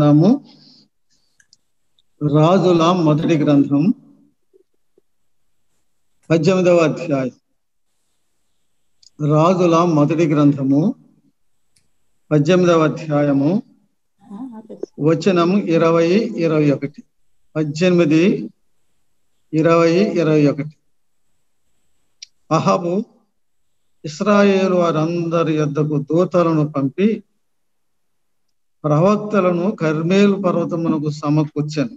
చదువుకుందాము రాజుల మొదటి గ్రంథం పద్దెనిమిదవ అధ్యాయం రాజుల మొదటి గ్రంథము పద్దెనిమిదవ అధ్యాయము వచనము ఇరవై ఇరవై ఒకటి పద్దెనిమిది ఇరవై ఇరవై ఒకటి అహబు ఇస్రాయేలు వారందరి యొద్దకు దూతలను పంపి ప్రవక్తలను కర్మేలు పర్వతమునకు సమకూర్చాను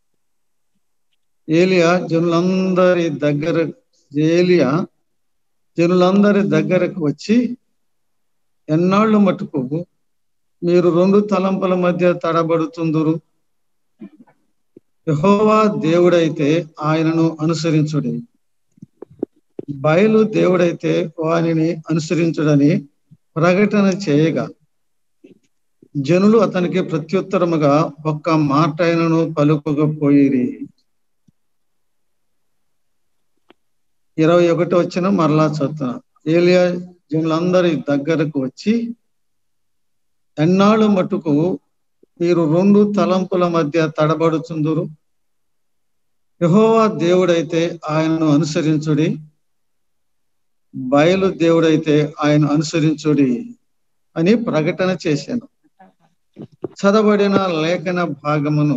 ఏలియా జనులందరి దగ్గర ఏలియా జనులందరి దగ్గరకు వచ్చి ఎన్నాళ్ళు మటుకు మీరు రెండు తలంపుల మధ్య తడబడుతుందురు యహోవా దేవుడైతే ఆయనను అనుసరించుడి బయలు దేవుడైతే వానిని అనుసరించుడని ప్రకటన చేయగా జనులు అతనికి ప్రత్యుత్తరముగా ఒక్క మాట ఆయనను పలుకకపోయిరి ఇరవై ఒకటి వచ్చిన మరలా చదువుతున్నా ఏలియా జనులందరి దగ్గరకు వచ్చి ఎన్నాళ్ళు మటుకు మీరు రెండు తలంపుల మధ్య తడబడుచుందురు యహోవా దేవుడైతే ఆయనను అనుసరించుడి బయలు దేవుడైతే ఆయన అనుసరించుడి అని ప్రకటన చేశాను చదవబడిన లేఖన భాగమును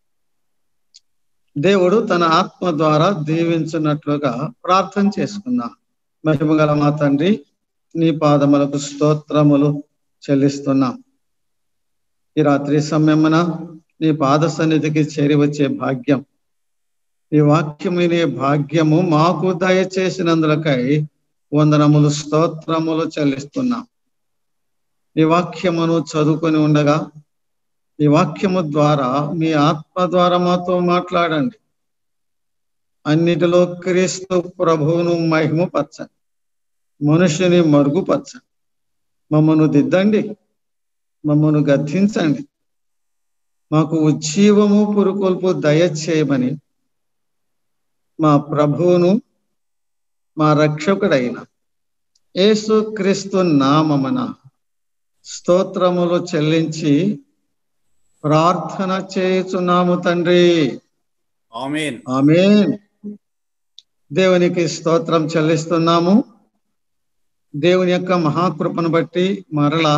దేవుడు తన ఆత్మ ద్వారా దీవించినట్లుగా ప్రార్థన చేసుకుందాం మహిమగల మా తండ్రి నీ పాదములకు స్తోత్రములు చెల్లిస్తున్నాం ఈ రాత్రి సమయమున నీ పాద సన్నిధికి చేరి వచ్చే భాగ్యం ఈ వాక్యం వినే భాగ్యము మాకు దయచేసినందులకై వందనములు స్తోత్రములు చెల్లిస్తున్నాం ఈ వాక్యమును చదువుకొని ఉండగా ఈ వాక్యము ద్వారా మీ ఆత్మ ద్వారా మాతో మాట్లాడండి అన్నిటిలో క్రీస్తు ప్రభువును మహిమపరచండి మనుషుని మరుగుపరచండి మమ్మను దిద్దండి మమ్మను గద్దించండి మాకు ఉజ్జీవము పురుకొల్పు దయచేయమని మా ప్రభువును మా రక్షకుడైన యేసు క్రీస్తు నామమన స్తోత్రములు చెల్లించి ప్రార్థన చేయుచున్నాము తండ్రి ఆమెన్ ఆమెన్ దేవునికి స్తోత్రం చెల్లిస్తున్నాము దేవుని యొక్క మహాకృపను బట్టి మరలా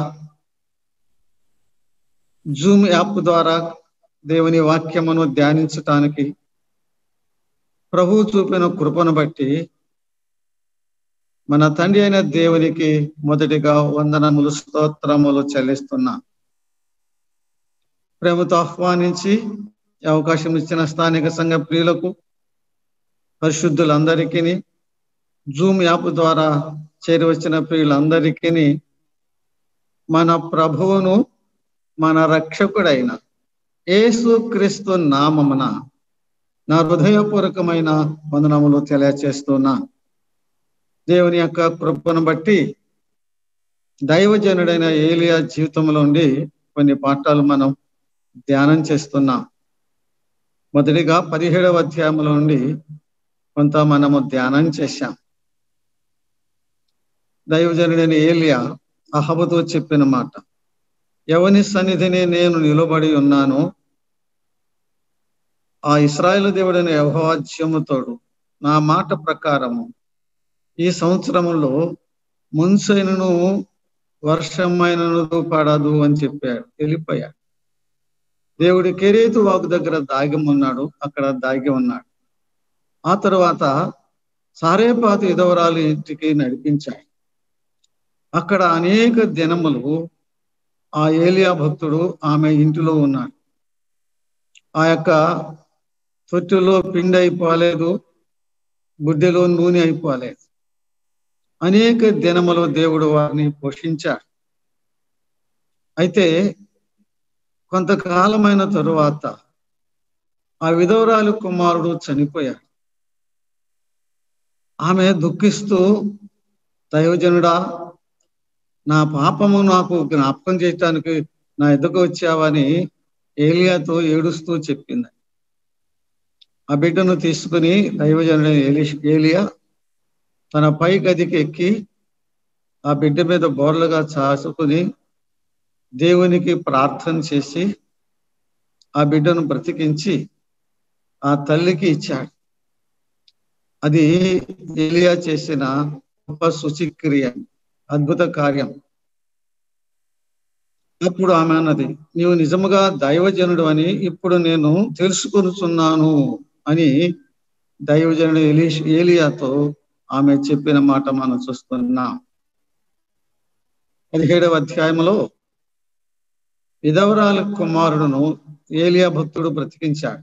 జూమ్ యాప్ ద్వారా దేవుని వాక్యమును ధ్యానించటానికి ప్రభు చూపిన కృపను బట్టి మన తండ్రి అయిన దేవునికి మొదటిగా వందనములు స్తోత్రములు చెల్లిస్తున్నా ప్రేమతో ఆహ్వానించి ఈ అవకాశం ఇచ్చిన స్థానిక సంఘ ప్రియులకు పరిశుద్ధులందరికీ జూమ్ యాప్ ద్వారా చేరి వచ్చిన ప్రియులందరికీ మన ప్రభువును మన రక్షకుడైన యేసు క్రీస్తు నామమున నా హృదయపూర్వకమైన వందనములు తెలియచేస్తున్నా దేవుని యొక్క కృపను బట్టి దైవజనుడైన ఏలియా జీవితంలో ఉండి కొన్ని పాఠాలు మనం ధ్యానం చేస్తున్నాం మొదటిగా పదిహేడవ అధ్యాయంలో నుండి కొంత మనము ధ్యానం చేశాం దైవజనుడైన ఏలియా అహబతో చెప్పిన మాట ఎవని సన్నిధిని నేను నిలబడి ఉన్నాను ఆ ఇస్రాయేల్ దేవుడైన యహోవాజ్యముతోడు నా మాట ప్రకారము ఈ సంవత్సరంలో మున్సైనను వర్షమైనను పడదు అని చెప్పాడు వెళ్ళిపోయాడు దేవుడి కెరేతు వాకు దగ్గర దాగి ఉన్నాడు అక్కడ దాగి ఉన్నాడు ఆ తర్వాత సారేపాతి ఇదవరాలు ఇంటికి నడిపించాయి అక్కడ అనేక దినములు ఆ ఏలియా భక్తుడు ఆమె ఇంటిలో ఉన్నాడు ఆ యొక్క తొట్టులో పిండి అయిపోలేదు గుడ్డెలో నూనె అయిపోలేదు అనేక దినములు దేవుడు వారిని పోషించాడు అయితే కొంతకాలమైన తరువాత ఆ విధవరాలు కుమారుడు చనిపోయాడు ఆమె దుఃఖిస్తూ దైవజనుడా నా పాపము నాకు జ్ఞాపకం చేయటానికి నా ఎదుకు వచ్చావని ఏలియాతో ఏడుస్తూ చెప్పింది ఆ బిడ్డను తీసుకుని దైవజనుడు ఏలి ఏలియా తన పై గదికి ఎక్కి ఆ బిడ్డ మీద బోర్లుగా చాసుకుని దేవునికి ప్రార్థన చేసి ఆ బిడ్డను బ్రతికించి ఆ తల్లికి ఇచ్చాడు అది ఎలియా చేసిన గొప్ప శుచిక్రియ అద్భుత కార్యం అప్పుడు ఆమె అన్నది నీవు నిజముగా దైవజనుడు అని ఇప్పుడు నేను తెలుసుకొనుచున్నాను అని దైవజనుడు ఎలి ఏలియాతో ఆమె చెప్పిన మాట మనం చూస్తున్నాం పదిహేడవ అధ్యాయంలో విధవరాల కుమారుడును ఏలియా భక్తుడు బ్రతికించాడు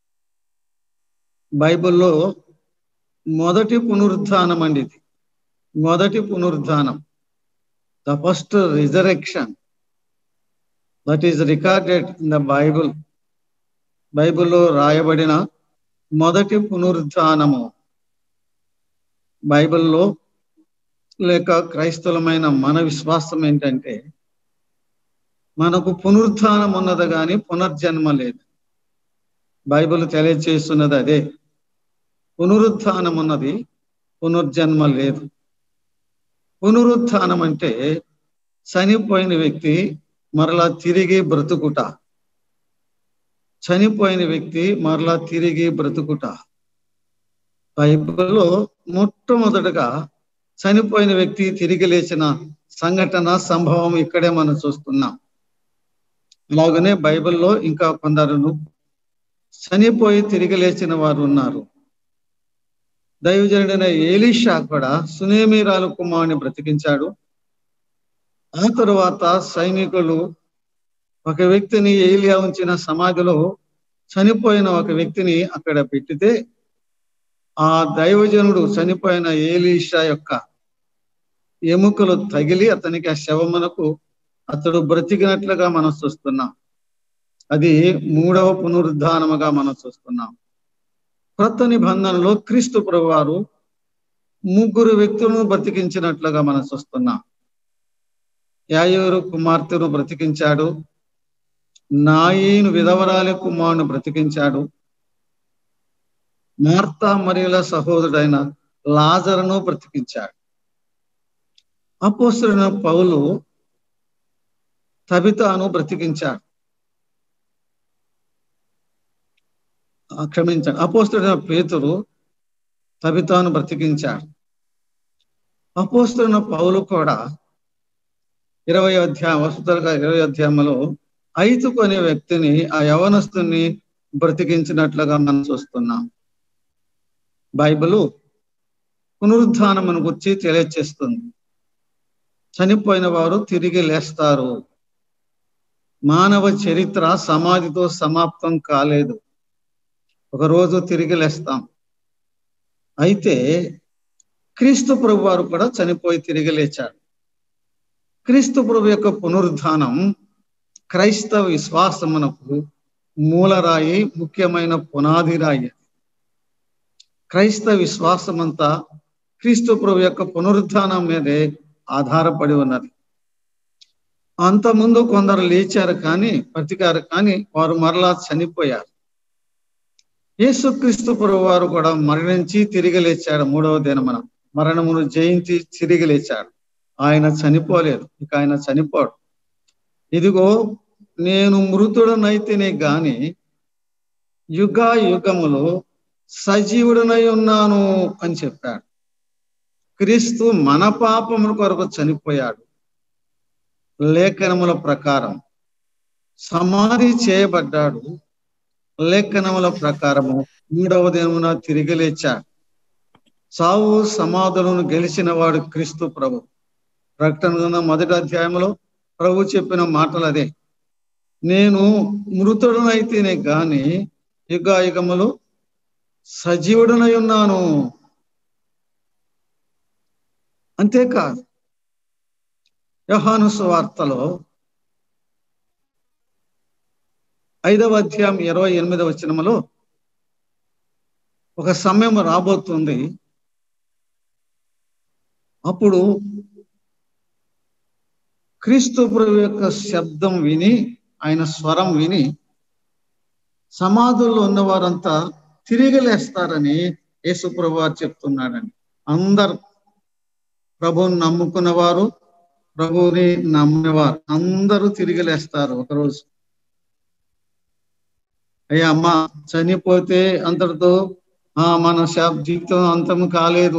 బైబిల్లో మొదటి పునరుద్ధానం అండి ఇది మొదటి పునరుద్ధానం the first resurrection that is recorded in the Bible బైబిల్లో రాయబడిన మొదటి పునరుద్ధానము బైబిల్లో లేక క్రైస్తవులమైన మన విశ్వాసం ఏంటంటే మనకు పునరుద్ధానం ఉన్నది కానీ పునర్జన్మ లేదు బైబిల్ తెలియజేస్తున్నది అదే పునరుద్ధానం ఉన్నది పునర్జన్మ లేదు పునరుత్థానం అంటే చనిపోయిన వ్యక్తి మరలా తిరిగి బ్రతుకుట చనిపోయిన వ్యక్తి మరలా తిరిగి బ్రతుకుట బైబిల్లో మొట్టమొదటగా చనిపోయిన వ్యక్తి తిరిగి లేచిన సంఘటన సంభవం ఇక్కడే మనం చూస్తున్నాం అలాగనే బైబిల్లో ఇంకా కొందరును చనిపోయి తిరిగి లేచిన వారు ఉన్నారు దైవజనుడైన ఏలీషా కూడా సునేమీరాలు కుమారుని బ్రతికించాడు ఆ తరువాత సైనికులు ఒక వ్యక్తిని ఏలియా ఉంచిన సమాధిలో చనిపోయిన ఒక వ్యక్తిని అక్కడ పెట్టితే ఆ దైవజనుడు చనిపోయిన ఏలీషా యొక్క ఎముకలు తగిలి అతనికి ఆ శవమునకు అతడు బ్రతికినట్లుగా మనం చూస్తున్నాం అది మూడవ పునరుద్ధానముగా మనం చూస్తున్నాం క్రొత్త నిబంధనలో క్రీస్తు ప్రభువారు ముగ్గురు వ్యక్తులను బ్రతికించినట్లుగా మనం చూస్తున్నాం యాయూరు కుమార్తెను బ్రతికించాడు నాయీను విధవరాలి కుమారుని బ్రతికించాడు మార్తా మరియుల సహోదరుడైన లాజరును బ్రతికించాడు అపోస్తుడైన పౌలు తబితాను బ్రతికించాడు క్షమించాడు అపోస్తుడైన పేతురు తబితాను బ్రతికించాడు అపోస్తుడైన పౌలు కూడా ఇరవై అధ్యాయం వస్తుతలుగా ఇరవై అధ్యాయంలో ఐతుకు అనే వ్యక్తిని ఆ యవనస్తుని బ్రతికించినట్లుగా మనం చూస్తున్నాం బైబిలు పునరుద్ధానమును గుర్చి తెలియచేస్తుంది చనిపోయిన వారు తిరిగి లేస్తారు మానవ చరిత్ర సమాధితో సమాప్తం కాలేదు ఒకరోజు తిరిగి లేస్తాం అయితే క్రీస్తు ప్రభు వారు కూడా చనిపోయి తిరిగి లేచాడు క్రీస్తు ప్రభు యొక్క పునరుద్ధానం క్రైస్తవ విశ్వాసమునకు మూలరాయి ముఖ్యమైన పునాది రాయి క్రైస్తవ విశ్వాసం అంతా క్రీస్తు ప్రభు యొక్క పునరుద్ధానం మీదే ఆధారపడి ఉన్నది అంతకుముందు కొందరు లేచారు కానీ బ్రతికారు కానీ వారు మరలా చనిపోయారు యేసుక్రీస్తు ప్రభు వారు కూడా మరణించి తిరిగి లేచాడు మూడవ దినమన మరణమును జయించి తిరిగి లేచాడు ఆయన చనిపోలేదు ఇక ఆయన చనిపోడు ఇదిగో నేను మృతుడనైతేనే గాని యుగ యుగములో సజీవుడనై ఉన్నాను అని చెప్పాడు క్రీస్తు మన పాపముల కొరకు చనిపోయాడు లేఖనముల ప్రకారం సమాధి చేయబడ్డాడు లేఖనముల ప్రకారము మూడవ దినమున తిరిగి లేచాడు సావు సమాధులను గెలిచిన వాడు క్రీస్తు ప్రభు ప్రకటన మొదటి అధ్యాయంలో ప్రభు చెప్పిన మాటలు అదే నేను మృతుడనైతేనే గాని యుగాయుగములు సజీవుడనై ఉన్నాను అంతేకాదు యోహాను సువార్తలో ఐదవ అధ్యాయం ఇరవై ఎనిమిదవ వచనములో ఒక సమయం రాబోతుంది అప్పుడు క్రీస్తు ప్రభు యొక్క శబ్దం విని ఆయన స్వరం విని సమాధుల్లో ఉన్నవారంతా తిరిగి లేస్తారని యేసుప్రభు వారు చెప్తున్నాడని అందరు ప్రభువుని నమ్ముకున్న వారు ప్రభువుని నమ్మేవారు అందరూ తిరిగి లేస్తారు ఒకరోజు అయ్యా అమ్మ చనిపోతే అంతటితో ఆ మన శాప్ జీవితం అంతం కాలేదు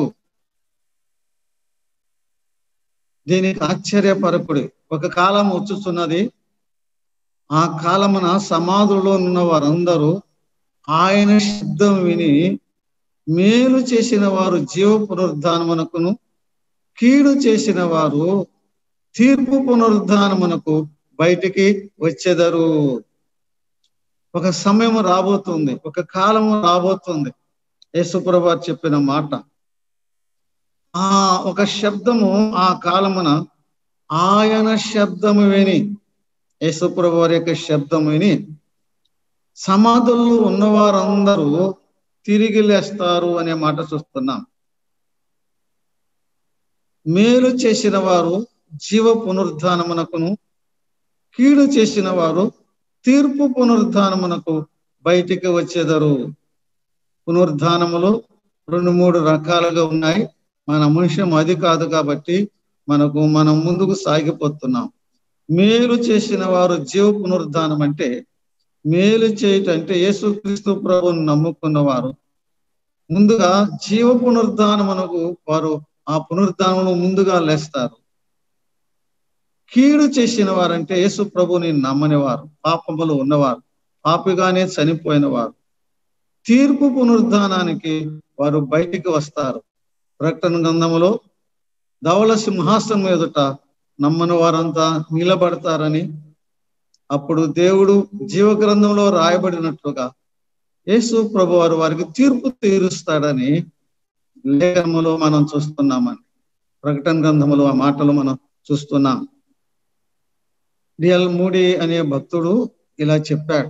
దీనికి ఆశ్చర్యపరకుడి ఒక కాలం వచ్చుతున్నది ఆ కాలమున సమాధుల్లో ఉన్న వారందరూ ఆయన శబ్దం విని మేలు చేసిన వారు జీవ పునరుద్ధానమునకును కీడు చేసిన వారు తీర్పు పునరుద్ధానమునకు బయటికి వచ్చేదరు ఒక సమయం రాబోతుంది ఒక కాలము రాబోతుంది యేసుప్రభు చెప్పిన మాట ఆ ఒక శబ్దము ఆ కాలమున ఆయన శబ్దము విని యేసుప్రభు వారి యొక్క శబ్దం విని సమాధుల్లో ఉన్నవారందరూ తిరిగి లేస్తారు అనే మాట చూస్తున్నాం మేలు చేసిన వారు జీవ పునరుద్ధానమునకును కీడు చేసిన వారు తీర్పు పునరుద్ధానమునకు బయటికి వచ్చేదరు పునరుద్ధానములు రెండు మూడు రకాలుగా ఉన్నాయి మన అంశం అది కాదు కాబట్టి మనకు మనం ముందుకు సాగిపోతున్నాం మేలు చేసిన వారు జీవ పునరుద్ధానం అంటే మేలు చేయటం అంటే యేసుక్రీస్తు ప్రభుని నమ్ముకున్న వారు ముందుగా జీవ పునరుద్ధానమునకు వారు ఆ పునరుద్ధానమును ముందుగా లేస్తారు కీడు చేసిన వారంటే యేసు ప్రభుని నమ్మని వారు పాపములు ఉన్నవారు పాపిగానే చనిపోయిన వారు తీర్పు పునరుద్ధానానికి వారు బయటికి వస్తారు ప్రకటన గ్రంథములో ధవల సింహాసనం ఎదుట నమ్మని వారంతా నిలబడతారని అప్పుడు దేవుడు జీవ గ్రంథంలో రాయబడినట్లుగా యేసు ప్రభు వారు వారికి తీర్పు తీరుస్తాడని లేఖనములో మనం చూస్తున్నామని ప్రకటన గ్రంథములో ఆ మాటలు మనం చూస్తున్నాం డిఎల్ మూడి అనే భక్తుడు ఇలా చెప్పాడు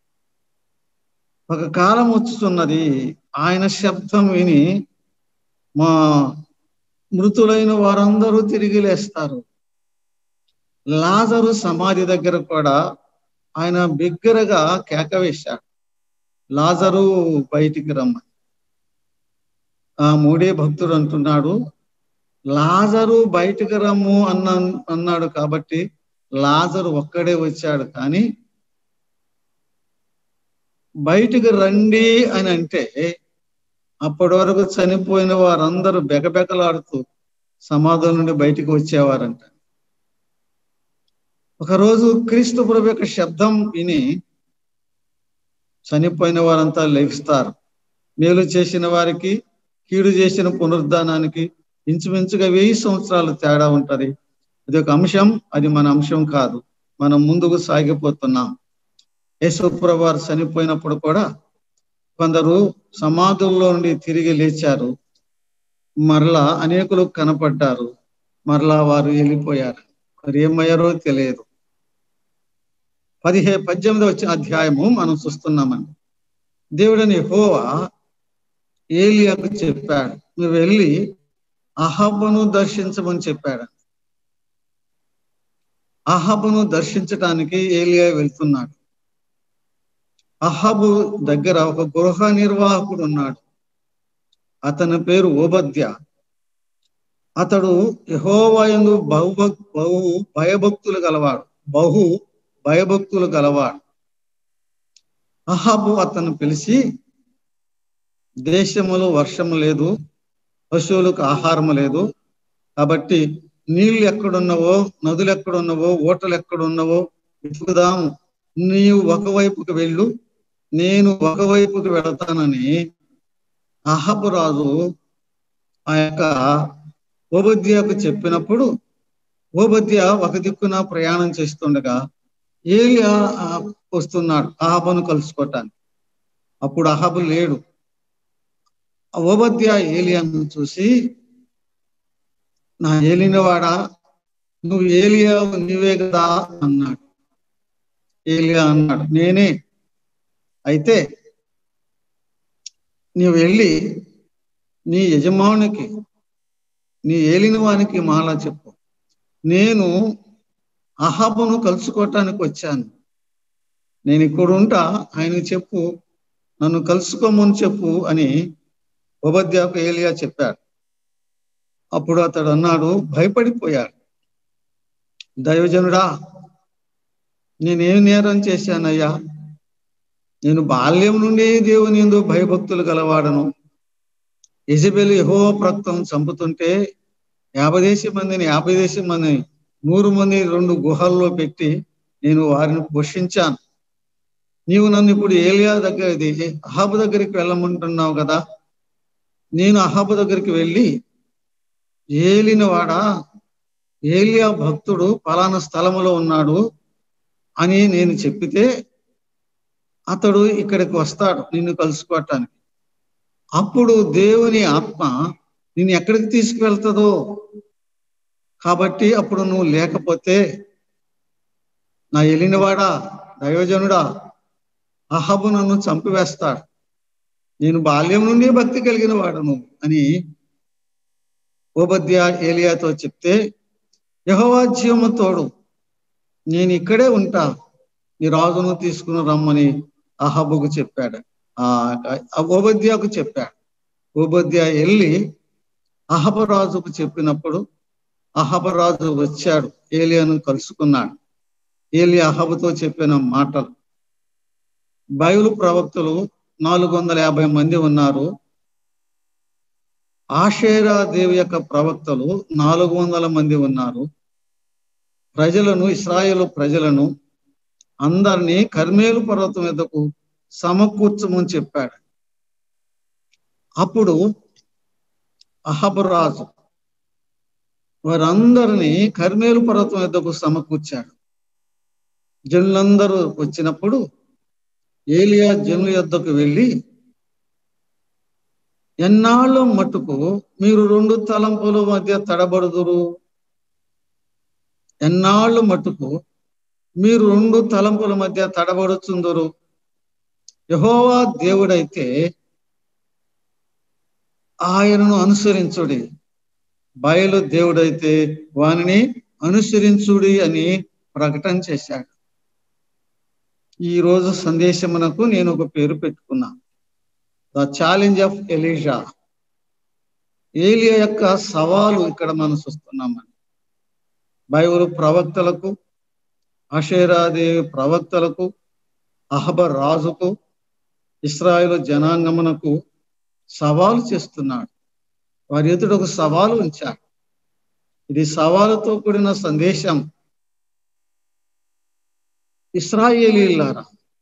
ఒక కాలం వచ్చుతున్నది ఆయన శబ్దం విని మా మృతులైన వారందరూ తిరిగి లేస్తారు లాజరు సమాధి దగ్గర కూడా ఆయన బిగ్గరగా కేక వేశాడు లాజరు బయటికి రమ్మని ఆ మూడే భక్తుడు అంటున్నాడు లాజరు బయటికి రమ్ము అన్న అన్నాడు కాబట్టి లాజరు ఒక్కడే వచ్చాడు కానీ బయటికి రండి అని అంటే అప్పటి వరకు చనిపోయిన వారందరూ బెకబెకలాడుతూ సమాధుల నుండి బయటికి వచ్చేవారంట ఒకరోజు క్రీస్తు ప్రభు యొక్క శబ్దం విని చనిపోయిన వారంతా లెగిస్తారు మేలు చేసిన వారికి కీడు చేసిన పునరుద్ధానానికి ఇంచుమించుగా వెయ్యి సంవత్సరాలు తేడా ఉంటది అది ఒక అంశం అది మన అంశం కాదు మనం ముందుకు సాగిపోతున్నాం యేసుప్రభు వారు చనిపోయినప్పుడు కూడా కొందరు సమాధుల్లో నుండి తిరిగి లేచారు మరలా అనేకులు కనపడ్డారు మరలా వారు వెళ్ళిపోయారు మరి ఏమయ్యారో తెలియదు పదిహే పద్దెనిమిది వచ్చిన అధ్యాయము మనం చూస్తున్నామని దేవుడని హోవా ఏలియాకు చెప్పాడు నువ్వు వెళ్ళి అహబను దర్శించమని చెప్పాడు అహబును దర్శించటానికి ఏలియా వెళ్తున్నాడు అహబు దగ్గర ఒక గృహ నిర్వాహకుడు ఉన్నాడు అతని పేరు ఓబద్య అతడు యహోవాయందు బహు బహు భయభక్తులు గలవాడు బహు భయభక్తులు గలవాడు అహాబు అతను పిలిచి దేశములో వర్షం లేదు పశువులకు ఆహారం లేదు కాబట్టి నీళ్లు ఎక్కడున్నవో నదులు ఎక్కడున్నవో ఓటలు ఎక్కడున్నవో వెతుకుదాము నీవు ఒకవైపుకి వెళ్ళు నేను ఒకవైపుకి వెళతానని అహబు రాజు ఆ యొక్క ఓబద్యాకు చెప్పినప్పుడు ఓబద్య ఒక దిక్కున ప్రయాణం చేస్తుండగా ఏలియా వస్తున్నాడు అహబను కలుసుకోవటానికి అప్పుడు అహబు లేడు ఓబద్య ఏలియాను చూసి నా ఏలినవాడా నువ్వు ఏలియా నీవే కదా అన్నాడు ఏలియా అన్నాడు నేనే అయితే నీవు వెళ్ళి నీ యజమానికి నీ ఏలిన వానికి మాలా చెప్పు నేను అహాబును కలుసుకోవటానికి వచ్చాను నేను ఇక్కడ ఉంటా ఆయన చెప్పు నన్ను కలుసుకోమని చెప్పు అని ఉపధ్యాకు ఏలియా చెప్పాడు అప్పుడు అతడు అన్నాడు భయపడిపోయాడు దైవజనుడా నేనేం నేరం చేశానయ్యా నేను బాల్యం నుండి దేవుని ఎందు భయభక్తులు గలవాడను యజబెలు యహో ప్రక్తం చంపుతుంటే యాభై దేశం మందిని యాభై దేశం మందిని నూరు మంది రెండు గుహల్లో పెట్టి నేను వారిని పోషించాను నీవు నన్ను ఇప్పుడు ఏలియా దగ్గర అహాబు దగ్గరికి వెళ్ళమంటున్నావు కదా నేను అహాబు దగ్గరికి వెళ్ళి ఏలినవాడా ఏలియా భక్తుడు పలానా స్థలములో ఉన్నాడు అని నేను చెప్పితే అతడు ఇక్కడికి వస్తాడు నిన్ను కలుసుకోవటానికి అప్పుడు దేవుని ఆత్మ నిన్ను ఎక్కడికి తీసుకువెళ్తుందో కాబట్టి అప్పుడు నువ్వు లేకపోతే నా ఎలినవాడా దైవజనుడా అహబు నన్ను చంపివేస్తాడు నేను బాల్యం నుండి భక్తి కలిగిన వాడను అని ఓబద్య ఏలియాతో చెప్తే యహోవాజ్యము తోడు నేను ఇక్కడే ఉంటా నీ రాజును తీసుకుని రమ్మని అహబుకు చెప్పాడు ఆ ఓబద్యాకు చెప్పాడు ఓబద్య వెళ్ళి అహబరాజుకు చెప్పినప్పుడు అహబరాజు వచ్చాడు ఏలియాను కలుసుకున్నాడు ఏలి అహబుతో చెప్పిన మాటలు బయలు ప్రవక్తలు నాలుగు వందల యాభై మంది ఉన్నారు ఆషేరా దేవి యొక్క ప్రవక్తలు నాలుగు వందల మంది ఉన్నారు ప్రజలను ఇస్రాయేల్ ప్రజలను అందరినీ కర్మేలు పర్వతం మీదకు సమకూర్చమని చెప్పాడు అప్పుడు అహబరాజు వారందరినీ కర్మేలు పర్వతం మీదకు సమకూర్చాడు జనులందరూ వచ్చినప్పుడు ఏలియా జనుల యొద్దకు వెళ్ళి ఎన్నాళ్ళు మట్టుకు మీరు రెండు తలంపుల మధ్య తడబడుదురు ఎన్నాళ్ళు మట్టుకు మీరు రెండు తలంపుల మధ్య తడబడుచుందరు యహోవా దేవుడైతే ఆయనను అనుసరించుడి బయలు దేవుడైతే వానిని అనుసరించుడి అని ప్రకటన చేశాడు ఈ రోజు సందేశమునకు నేను ఒక పేరు పెట్టుకున్నా ద ఛాలెంజ్ ఆఫ్ ఎలీషా ఏలియా యొక్క సవాలు ఇక్కడ మనం చూస్తున్నామని బైబుల్ ప్రవక్తలకు అషేరాదేవి ప్రవక్తలకు అహబర్ రాజుకు ఇస్రాయేల్ జనాంగమునకు సవాలు చేస్తున్నాడు వారి ఎదుట ఒక సవాలు ఉంచాడు ఇది సవాలుతో కూడిన సందేశం ఇస్రాయేలీలారా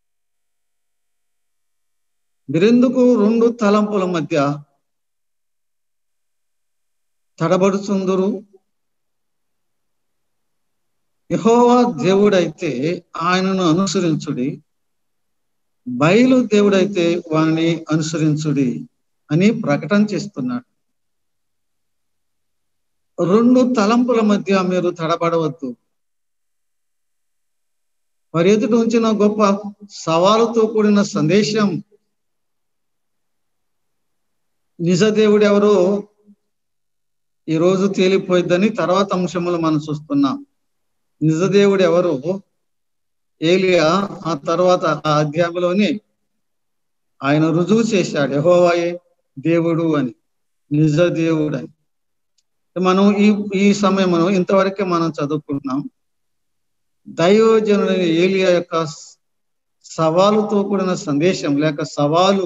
మీరెందుకు రెండు తలంపుల మధ్య తడబడుచుందురు యహోవా దేవుడైతే ఆయనను అనుసరించుడి బయలు దేవుడైతే వారిని అనుసరించుడి అని ప్రకటన చేస్తున్నాడు రెండు తలంపుల మధ్య మీరు తడబడవద్దు వారి ఎదుట ఉంచిన గొప్ప సవాలుతో కూడిన సందేశం నిజ దేవుడు ఎవరో ఈరోజు తేలిపోయిద్దని తర్వాత అంశములు మనం చూస్తున్నాం నిజదేవుడు ఎవరు ఏలియా ఆ తర్వాత ఆ అధ్యాయంలోని ఆయన రుజువు చేశాడు యహోవాయే దేవుడు అని నిజ దేవుడు అని మనం ఈ ఈ సమయం మనం ఇంతవరకే మనం చదువుకుంటున్నాం దైవజనుడైన ఏలియా యొక్క సవాలుతో కూడిన సందేశం లేక సవాలు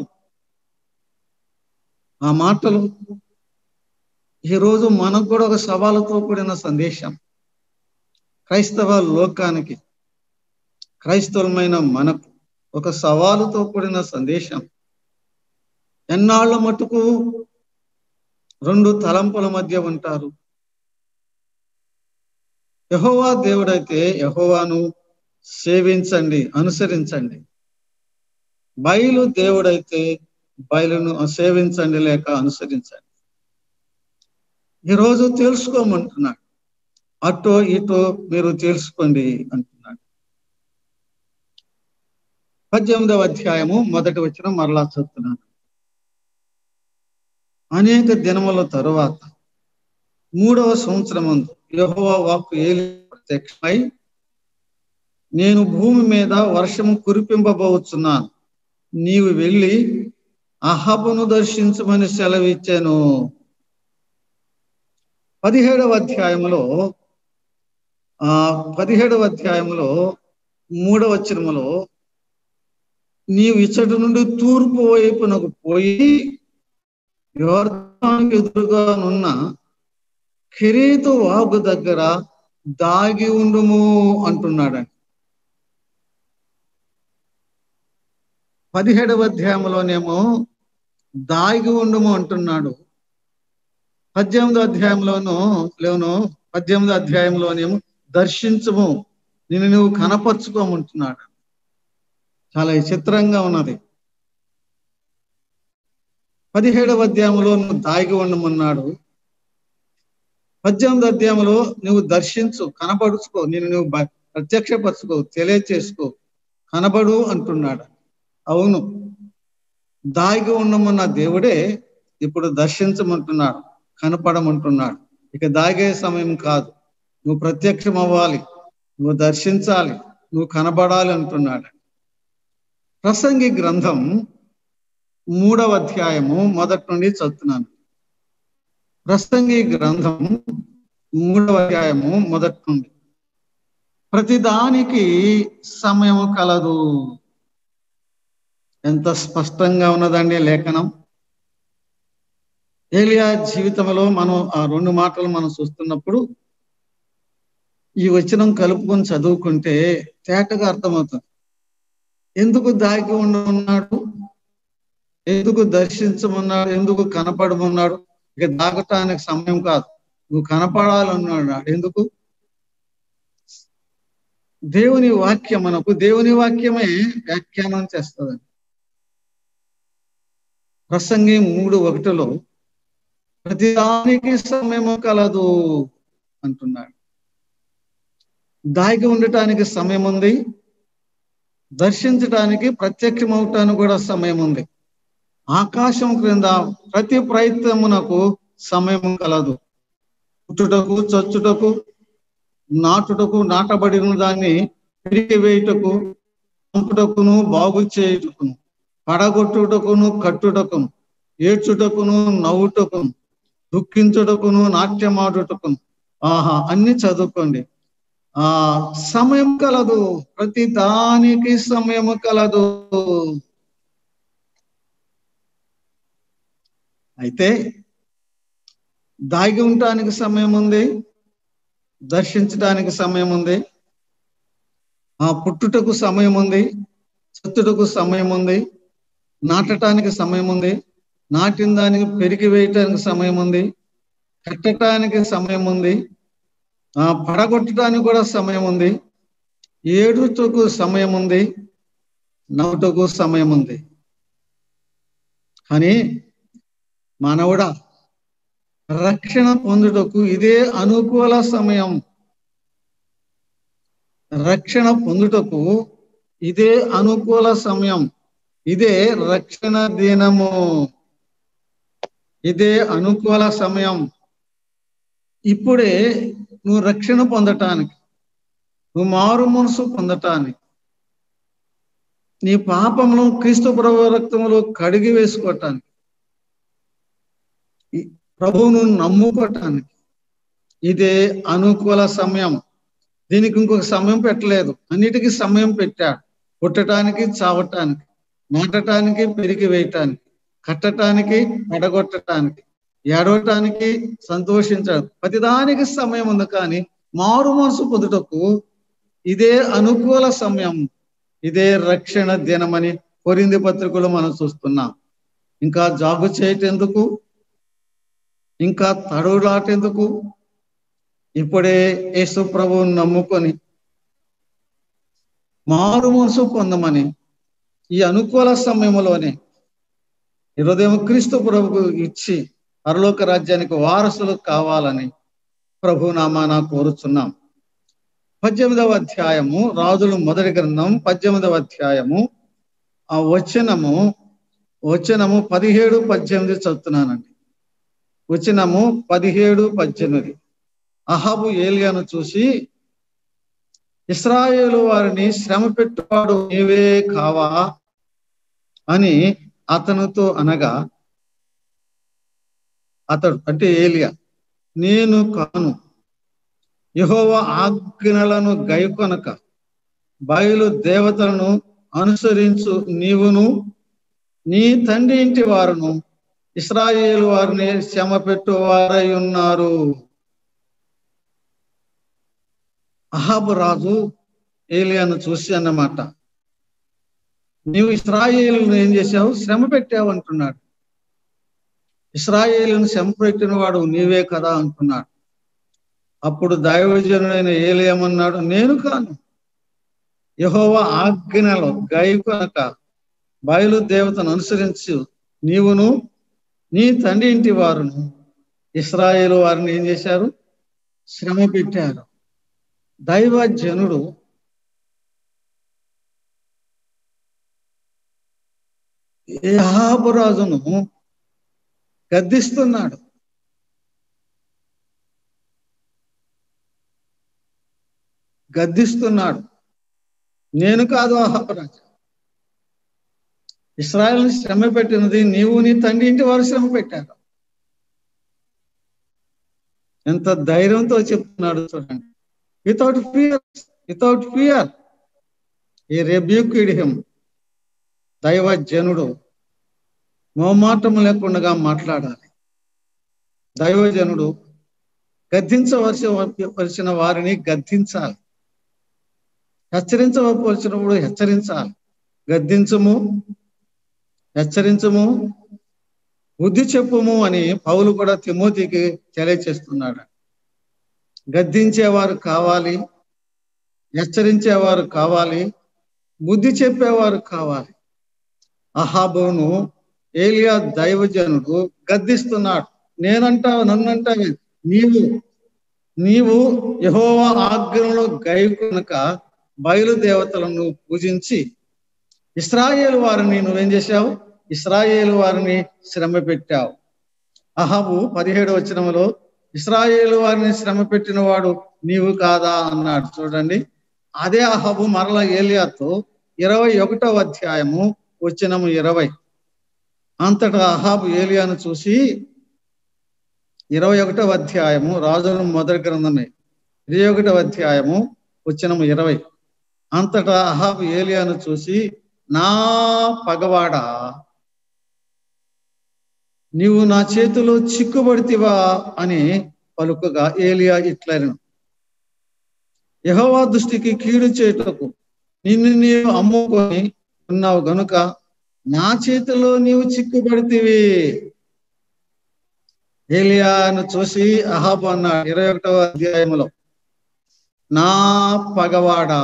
ఆ మాటలు ఈరోజు మనకు కూడా ఒక సవాలుతో కూడిన సందేశం క్రైస్తవ లోకానికి క్రైస్తవమైన మనకు ఒక సవాలుతో కూడిన సందేశం ఎన్నాళ్ళ మటుకు రెండు తలంపుల మధ్య ఉంటారు యహోవా దేవుడైతే యహోవాను సేవించండి అనుసరించండి బయలు దేవుడైతే బయలును సేవించండి లేక అనుసరించండి ఈరోజు తెలుసుకోమంటున్నాడు అటో ఇటో మీరు తెలుసుకోండి అంటున్నాడు పద్దెనిమిదవ అధ్యాయము మొదటి వచ్చిన మరలా చదువుతున్నాను అనేక దినముల తరువాత మూడవ సంవత్సరం యహోవా వాక్కు ఏలి ప్రత్యక్షమై నేను భూమి మీద వర్షము కురిపింపబోతున్నాను నీవు వెళ్ళి అహబును దర్శించమని సెలవిచ్చాను పదిహేడవ అధ్యాయములో ఆ పదిహేడవ అధ్యాయములో మూడవ వచనములో నీవు ఇచ్చటి నుండి తూర్పు వైపునకు పోయి యోర్దానికి ఎదురుగా నున్న కిరీతు వాగు దగ్గర దాగి ఉండుము అంటున్నాడండి పదిహేడవ అధ్యాయంలోనేమో దాగి ఉండుము అంటున్నాడు పద్దెనిమిదో అధ్యాయంలోనూ లేవును పద్దెనిమిదో అధ్యాయంలోనేమో దర్శించము నిన్ను నువ్వు కనపరుచుకోమంటున్నాడు చాలా విచిత్రంగా ఉన్నది పదిహేడవ అధ్యాయంలో నువ్వు దాగి ఉండమన్నాడు పద్దెనిమిది అధ్యాయంలో నువ్వు దర్శించు కనపడుచుకో నేను నువ్వు ప్రత్యక్షపరచుకో తెలియచేసుకో కనబడు అంటున్నాడు అవును దాగి ఉండమన్న దేవుడే ఇప్పుడు దర్శించమంటున్నాడు కనపడమంటున్నాడు ఇక దాగే సమయం కాదు నువ్వు ప్రత్యక్షం అవ్వాలి నువ్వు దర్శించాలి నువ్వు కనబడాలి అంటున్నాడు ప్రసంగి గ్రంథం మూడవ అధ్యాయము మొదటి నుండి చదువుతున్నాను ప్రసంగి గ్రంథం మూడవ అధ్యాయము మొదటి నుండి ప్రతిదానికి సమయము కలదు ఎంత స్పష్టంగా ఉన్నదండి లేఖనం ఏలియా జీవితంలో మనం ఆ రెండు మాటలు మనం చూస్తున్నప్పుడు ఈ వచనం కలుపుకొని చదువుకుంటే తేటగా అర్థమవుతుంది ఎందుకు దాగి ఉండమన్నాడు ఎందుకు దర్శించమన్నాడు ఎందుకు కనపడమన్నాడు ఇక దాగటానికి సమయం కాదు నువ్వు కనపడాలన్నాడు ఎందుకు దేవుని వాక్యం మనకు దేవుని వాక్యమే వ్యాఖ్యానం చేస్తుందండి ప్రసంగి మూడు ఒకటిలో ప్రతిదానికి సమయము కలదు అంటున్నాడు దాగి ఉండటానికి సమయం ఉంది దర్శించటానికి ప్రత్యక్షమవటానికి కూడా సమయం ఉంది ఆకాశం క్రింద ప్రతి ప్రయత్నమునకు సమయం కలదు పుట్టుటకు చచ్చుటకు నాటుటకు నాటబడిన దాన్ని తిరిగి వేయుటకు చంపుటకును బాగు చేయుటకును పడగొట్టుటకును కట్టుటకును ఏడ్చుటకును నవ్వుటకును దుఃఖించుటకును నాట్యమాడుటకును ఆహా అన్ని చదువుకోండి ఆ సమయం కలదు ప్రతి దానికి సమయము కలదు అయితే దాగి ఉండటానికి సమయం ఉంది దర్శించడానికి సమయం ఉంది ఆ పుట్టుటకు సమయం ఉంది చత్తుటకు సమయం ఉంది నాటటానికి సమయం ఉంది నాటిన దానికి పెరిగి వేయటానికి సమయం ఉంది కట్టడానికి సమయం ఉంది ఆ పడగొట్టడానికి కూడా సమయం ఉంది ఏడుటకు సమయం ఉంది నవ్వుటకు సమయం ఉంది కానీ మానవుడా రక్షణ పొందుటకు ఇదే అనుకూల సమయం రక్షణ పొందుటకు ఇదే అనుకూల సమయం ఇదే రక్షణ దినము ఇదే అనుకూల సమయం ఇప్పుడే నువ్వు రక్షణ పొందటానికి నువ్వు మారు మనసు పొందటానికి నీ పాపమును క్రీస్తు ప్రభు రక్తములో కడిగి వేసుకోవటానికి ప్రభువును నమ్ముకోవటానికి ఇదే అనుకూల సమయం దీనికి ఇంకొక సమయం పెట్టలేదు అన్నిటికీ సమయం పెట్టాడు పుట్టడానికి చావటానికి నాటటానికి పెరిగి వేయటానికి కట్టటానికి పడగొట్టడానికి ఏడవటానికి సంతోషించడం ప్రతిదానికి సమయం ఉంది కానీ మారు మనసు పొందుటకు ఇదే అనుకూల సమయం ఇదే రక్షణ దినమని కొరింది పత్రికలో మనం చూస్తున్నాం ఇంకా జాగు చేయటెందుకు ఇంకా తడులాటెందుకు ఇప్పుడే యేసు ప్రభువుని నమ్ముకొని మారు మనసు పొందమని ఈ అనుకూల సమయంలోనే హృదయం క్రీస్తు ప్రభుకు ఇచ్చి పరలోక రాజ్యానికి వారసులు కావాలని ప్రభు నామాన కోరుచున్నాం పద్దెనిమిదవ అధ్యాయము రాజులు మొదటి గ్రంథం పద్దెనిమిదవ అధ్యాయము ఆ వచనము వచనము పదిహేడు పద్దెనిమిది చదువుతున్నానండి వచనము పదిహేడు పద్దెనిమిది అహాబు ఏలియాను చూసి ఇస్రాయేలు వారిని శ్రమ పెట్టువాడు నీవే కావా అని అతనితో అనగా అతడు అంటే ఏలియా నేను కాను యహోవ ఆజ్ఞలను గైకొనక బయలు దేవతలను అనుసరించు నీవును నీ తండ్రి ఇంటి వారును ఇస్రాయేల్ వారిని శ్రమ పెట్టు వారై ఉన్నారు అహాబు రాజు ఏలియాను చూసి అన్నమాట నీవు ఇస్రాయేలును ఏం చేశావు శ్రమ పెట్టావు అంటున్నాడు ఇస్రాయేలును శ్రమ పెట్టిన వాడు నీవే కదా అంటున్నాడు అప్పుడు దైవజనుడైన ఏలియమన్నాడు నేను కాను యహోవ ఆజ్ఞలో గైకొనక బయలు దేవతను అనుసరించి నీవును నీ తండ్రి ఇంటి వారును ఇస్రాయేల్ వారిని ఏం చేశారు శ్రమ పెట్టారు దైవజనుడు రాజును గద్దిస్తున్నాడు గద్దిస్తున్నాడు నేను కాదు అహాబరాజు ఇస్రాయల్ని శ్రమ పెట్టినది నీవు నీ తండ్రి ఇంటి వారు శ్రమ పెట్టారు ఎంత ధైర్యంతో చెప్తున్నాడు చూడండి without fear without fear he rebuked him దైవజనుడు మోమాటం లేకుండా మాట్లాడాలి దైవజనుడు గద్దించవలసిన వారిని గద్దించాలి హెచ్చరించవలసినప్పుడు హెచ్చరించాలి గద్దించము హెచ్చరించము బుద్ధి చెప్పుము అని పౌలు కూడా తిమోతికి తెలియచేస్తున్నాడు గద్దించేవారు కావాలి హెచ్చరించేవారు కావాలి బుద్ధి చెప్పేవారు కావాలి అహాబును ఏలియా దైవజనుడు గద్దిస్తున్నాడు నేనంటావు నన్నంటావు నీవు నీవు యహోవ ఆజ్ఞలో గై కనుక బయలుదేవతలను పూజించి ఇస్రాయేల్ వారిని నువ్వేం చేశావు ఇస్రాయేల్ వారిని శ్రమ పెట్టావు అహాబు పదిహేడు వచనంలో ఇస్రాయేల్ వారిని శ్రమ పెట్టిన వాడు నీవు కాదా అన్నాడు చూడండి అదే అహాబు మరల ఏలియాతో ఇరవై ఒకటో అధ్యాయము వచ్చినము ఇరవై అంతటా అహాబు ఏలియాను చూసి ఇరవై ఒకటో అధ్యాయము రాజుల మొదటి గ్రంథమే ఇరవై ఒకటో అధ్యాయము వచ్చినము ఇరవై అంతటా అహాబు ఏలియాను చూసి నా పగవాడ నీవు నా చేతిలో చిక్కుబడితివా అని పలుకగా ఏలియా ఇట్లను యహోవా దృష్టికి కీడు చేయుటకు నిన్ను నీవు అమ్ముకొని ఉన్నావు గనుక నా చేతిలో నీవు చిక్కుబడితివి ఏలియాను చూసి అహాబు అన్నాడు ఇరవై ఒకటవ అధ్యాయంలో నా పగవాడా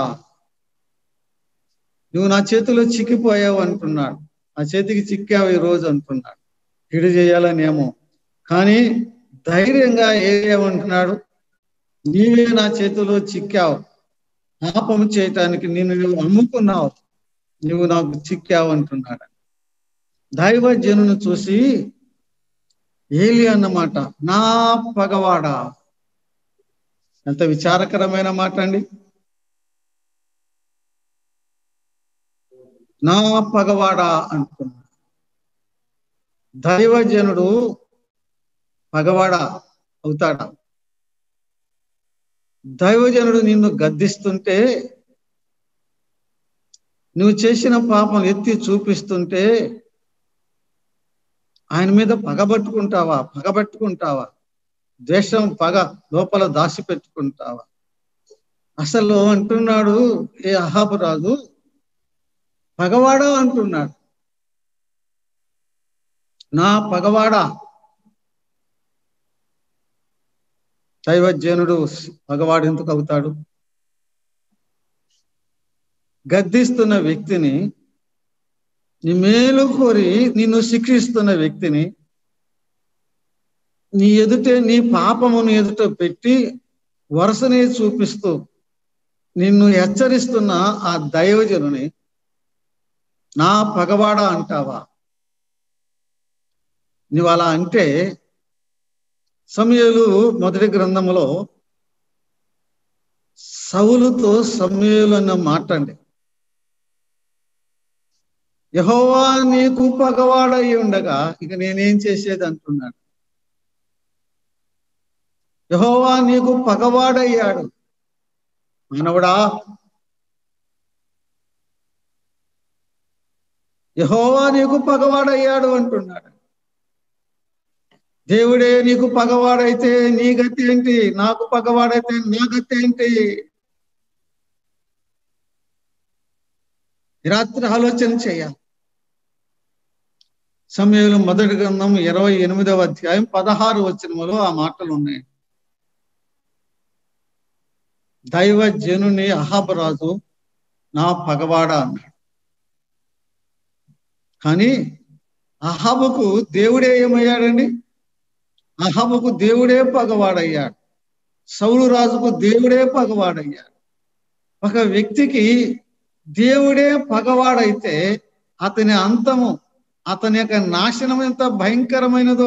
నువ్వు నా చేతిలో చిక్కిపోయావు అంటున్నాడు నా చేతికి చిక్కావు ఈ రోజు అంటున్నాడు కిడు చేయాలని ఏమో కానీ ధైర్యంగా ఏమంటున్నాడు నీవే నా చేతిలో చిక్కావు పాపం చేయటానికి నిన్ను నువ్వు అమ్ముకున్నావు నువ్వు నాకు చిక్కావు అంటున్నాడు దైవజనును చూసి ఏలి అన్నమాట నా పగవాడా ఎంత విచారకరమైన మాట అండి నా పగవాడా అంటున్నాడు దైవజనుడు పగవాడా అవుతాడా దైవజనుడు నిన్ను గద్దిస్తుంటే నువ్వు చేసిన పాపం ఎత్తి చూపిస్తుంటే ఆయన మీద పగబట్టుకుంటావా పగబట్టుకుంటావా ద్వేషం పగ లోపల దాచిపెట్టుకుంటావా అసలు అంటున్నాడు ఏ అహాబు రాజు పగవాడా అంటున్నాడు నా పగవాడా దైవజనుడు పగవాడు ఎందుకు అవుతాడు గద్దిస్తున్న వ్యక్తిని నీ మేలు కోరి నిన్ను శిక్షిస్తున్న వ్యక్తిని నీ ఎదుటే నీ పాపమును ఎదుట పెట్టి వరుసనే చూపిస్తూ నిన్ను హెచ్చరిస్తున్న ఆ దైవజనుని నా పగవాడ అంటావా నువ్వు అలా అంటే సమయలు మొదటి గ్రంథములో సవులుతో సమయలు అన్న మాట అండి యహోవా నీకు పగవాడై ఉండగా ఇక నేనేం చేసేది అంటున్నాడు యహోవా నీకు పగవాడయ్యాడు మానవుడా యహోవా నీకు పగవాడయ్యాడు అంటున్నాడు దేవుడే నీకు పగవాడైతే నీ గతి ఏంటి నాకు పగవాడైతే నా గతి ఏంటి ఈ రాత్రి ఆలోచన చేయాలి సమయంలో మొదటి గ్రంథం ఇరవై ఎనిమిదవ అధ్యాయం పదహారు వచనములో ఆ మాటలు ఉన్నాయి దైవ జనుని అహాబరాజు నా పగవాడ అన్నాడు కానీ అహాబుకు దేవుడే ఏమయ్యాడండి అహాబుకు దేవుడే పగవాడయ్యాడు సౌలు రాజుకు దేవుడే పగవాడయ్యాడు ఒక వ్యక్తికి దేవుడే పగవాడైతే అతని అంతము అతని యొక్క నాశనం ఎంత భయంకరమైనదో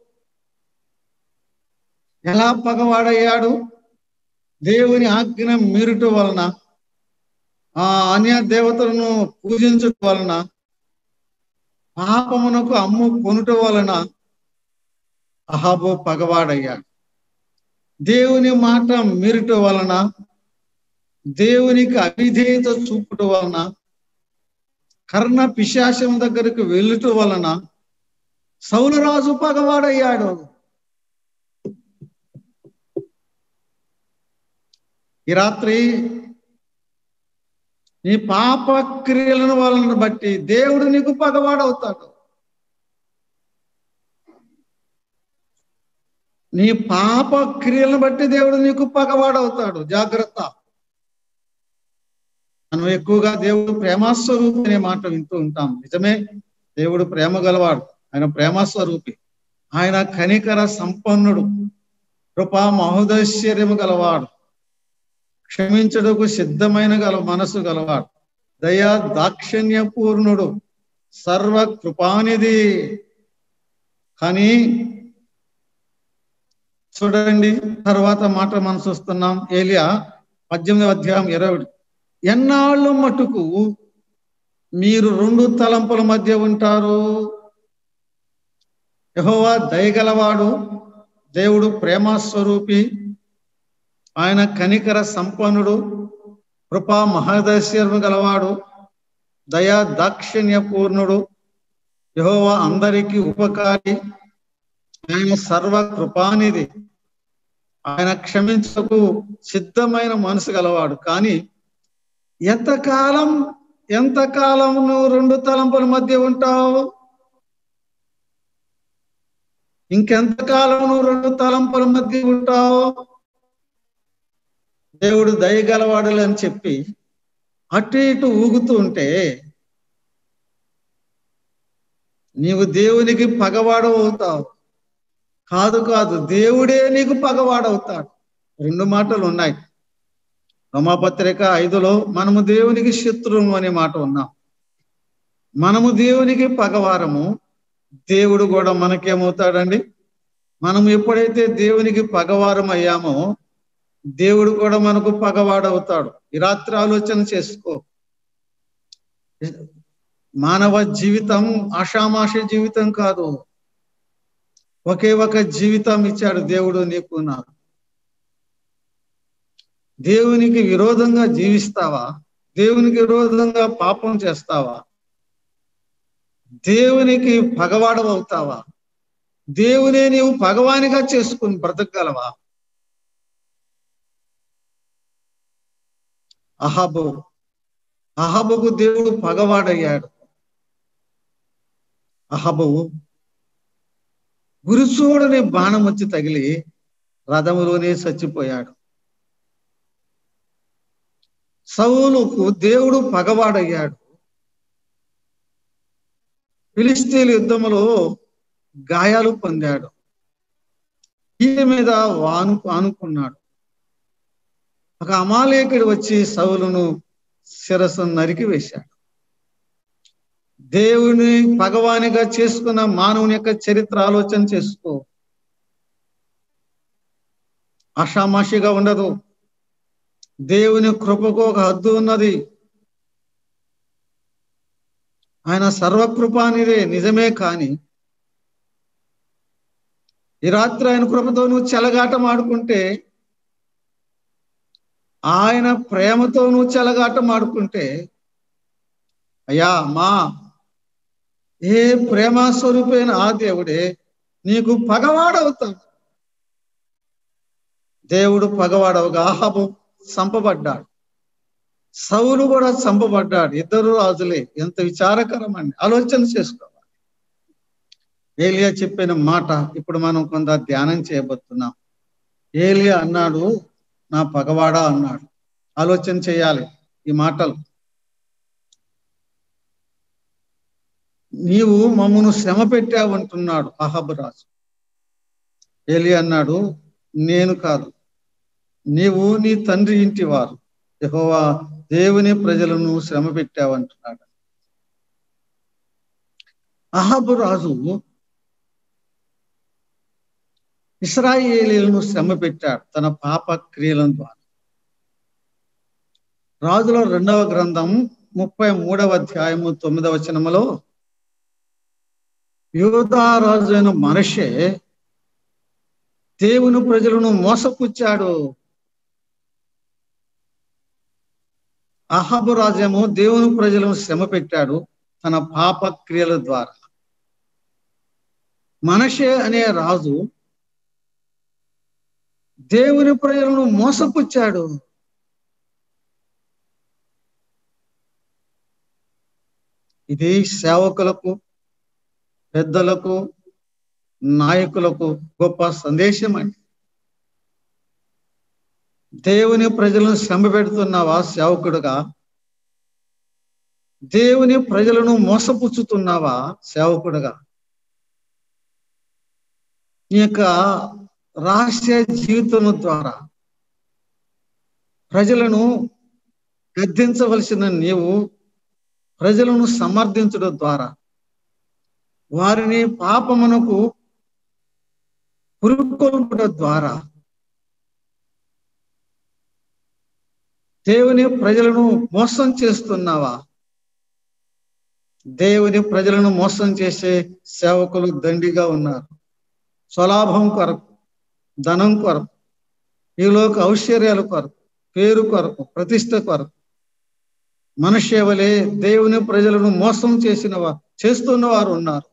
ఎలా పగవాడయ్యాడు దేవుని ఆజ్ఞ మీరుట వలన ఆ అన్య దేవతలను పూజించుట వలన పాపమునకు అమ్ము కొనుట వలన అహాబు పగవాడయ్యాడు దేవుని మాట మీరుట వలన దేవునికి అవిధేయత చూపుట వలన కర్ణ పిశాచం దగ్గరకు వెళ్ళుట వలన సౌలరాజు పగవాడయ్యాడు ఈ రాత్రి నీ పాప క్రియలను వలన బట్టి దేవుడు నీకు పగవాడవుతాడు నీ పాప క్రియలను బట్టి దేవుడు నీకు పగవాడవుతాడు జాగ్రత్త మనం ఎక్కువగా దేవుడు ప్రేమస్వరూపి అనే మాట వింటూ ఉంటాం నిజమే దేవుడు ప్రేమ గలవాడు ఆయన ప్రేమస్వరూపి ఆయన కనికర సంపన్నుడు కృపా మహోదైశ్వర్యము గలవాడు క్షమించడకు సిద్ధమైన గల మనసు గలవాడు దయా దాక్షిణ్య పూర్ణుడు సర్వ కృపానిధి కానీ చూడండి తర్వాత మాట మనం చూస్తున్నాం ఏలియా పద్దెనిమిది అధ్యాయం ఇరవై ఎన్నాళ్ళు మటుకు మీరు రెండు తలంపుల మధ్య ఉంటారు యహోవా దయగలవాడు దేవుడు ప్రేమస్వరూపి ఆయన కనికర సంపన్నుడు కృపా మహదైశ్వర్యం గలవాడు దయా దాక్షిణ్య పూర్ణుడు యహోవా అందరికీ ఉపకారి ఆయన సర్వ కృపానిది ఆయన క్షమించకు సిద్ధమైన మనసు గలవాడు కానీ ఎంతకాలం ఎంతకాలం నువ్వు రెండు తలంపుల మధ్య ఉంటావు ఇంకెంతకాలం నువ్వు రెండు తలంపుల మధ్య ఉంటావు దేవుడు దయగలవాడులు అని చెప్పి అటు ఇటు ఊగుతూ ఉంటే నీవు దేవునికి పగవాడు అవుతావు కాదు కాదు దేవుడే నీకు పగవాడవుతాడు రెండు మాటలు ఉన్నాయి రమాపత్రిక ఐదులో మనము దేవునికి శత్రువు అనే మాట ఉన్నాం మనము దేవునికి పగవారము దేవుడు కూడా మనకేమవుతాడండి మనం ఎప్పుడైతే దేవునికి పగవారం అయ్యామో దేవుడు కూడా మనకు పగవాడవుతాడు ఈ రాత్రి ఆలోచన చేసుకో మానవ జీవితం ఆషామాష జీవితం కాదు ఒకే ఒక జీవితం ఇచ్చాడు దేవుడు నీకు నాకు దేవునికి విరోధంగా జీవిస్తావా దేవునికి విరోధంగా పాపం చేస్తావా దేవునికి పగవాడవవుతావా దేవునే నీవు పగవానిగా చేసుకుని బ్రతకగలవా అహాబు అహాబుకు దేవుడు పగవాడయ్యాడు అహబు గురుచూడని బాణం వచ్చి తగిలి రథములోనే చచ్చిపోయాడు సౌలుకు దేవుడు పగవాడయ్యాడు ఫిలిస్తీన్ యుద్ధములో గాయాలు పొందాడు ఈయన మీద వాను ఆనుకున్నాడు ఒక అమాలేకుడు వచ్చి సౌలును శిరస్సు నరికి వేశాడు దేవుని భగవానిగా చేసుకున్న మానవుని యొక్క చరిత్ర ఆలోచన చేసుకో ఆషామాషిగా ఉండదు దేవుని కృపకు ఒక హద్దు ఉన్నది ఆయన సర్వకృపానిదే నిజమే కాని ఈ రాత్రి ఆయన కృపతో నువ్వు చెలగాటం ఆడుకుంటే ఆయన ప్రేమతో నువ్వు చెలగాటం ఆడుకుంటే అయ్యా మా ఏ ప్రేమ స్వరూపైన ఆ దేవుడే నీకు పగవాడవుతాడు దేవుడు పగవాడవుగా ఆహాబు చంపబడ్డాడు సౌలు కూడా చంపబడ్డాడు ఇద్దరు రాజులే ఎంత విచారకరం అండి ఆలోచన చేసుకోవాలి ఏలియా చెప్పిన మాట ఇప్పుడు మనం కొంత ధ్యానం చేయబోతున్నాం ఏలియా అన్నాడు నా పగవాడా అన్నాడు ఆలోచన చేయాలి ఈ మాటలు నీవు మమ్మను శ్రమ పెట్టావంటున్నాడు అహబ్ రాజు ఏలి అన్నాడు నేను కాదు నీవు నీ తండ్రి ఇంటి వారు యెహోవా దేవుని ప్రజలను శ్రమ పెట్టావంటున్నాడు అహబు రాజు ఇస్రాయేలీలను శ్రమ పెట్టాడు తన పాప క్రియల ద్వారా రాజుల రెండవ గ్రంథం ముప్పై మూడవ అధ్యాయము తొమ్మిదవ వచనములో యోధారాజు అయిన మనిషే దేవుని ప్రజలను మోసపుచ్చాడు అహాబు రాజేమో దేవుని ప్రజలను శ్రమ పెట్టాడు తన పాప క్రియల ద్వారా మనషే అనే రాజు దేవుని ప్రజలను మోసపుచ్చాడు ఇది సేవకులకు పెద్దలకు నాయకులకు గొప్ప సందేశం అండి దేవుని ప్రజలను శ్రమ పెడుతున్నావా సేవకుడుగా దేవుని ప్రజలను మోసపుచ్చుతున్నావా సేవకుడుగా ఈ యొక్క రహస్య జీవితం ద్వారా ప్రజలను గద్దించవలసిన నీవు ప్రజలను సమర్థించడం ద్వారా వారిని పాపమునకు పురుకొల్పడం ద్వారా దేవుని ప్రజలను మోసం చేస్తున్నావా దేవుని ప్రజలను మోసం చేసే సేవకులు దండిగా ఉన్నారు స్వలాభం కొరకు ధనం కొరకు ఈలోక ఔశ్వర్యాల కొరకు పేరు కొరకు ప్రతిష్ట కొరకు మనుష్యవలే దేవుని ప్రజలను మోసం చేసిన చేస్తున్న వారు ఉన్నారు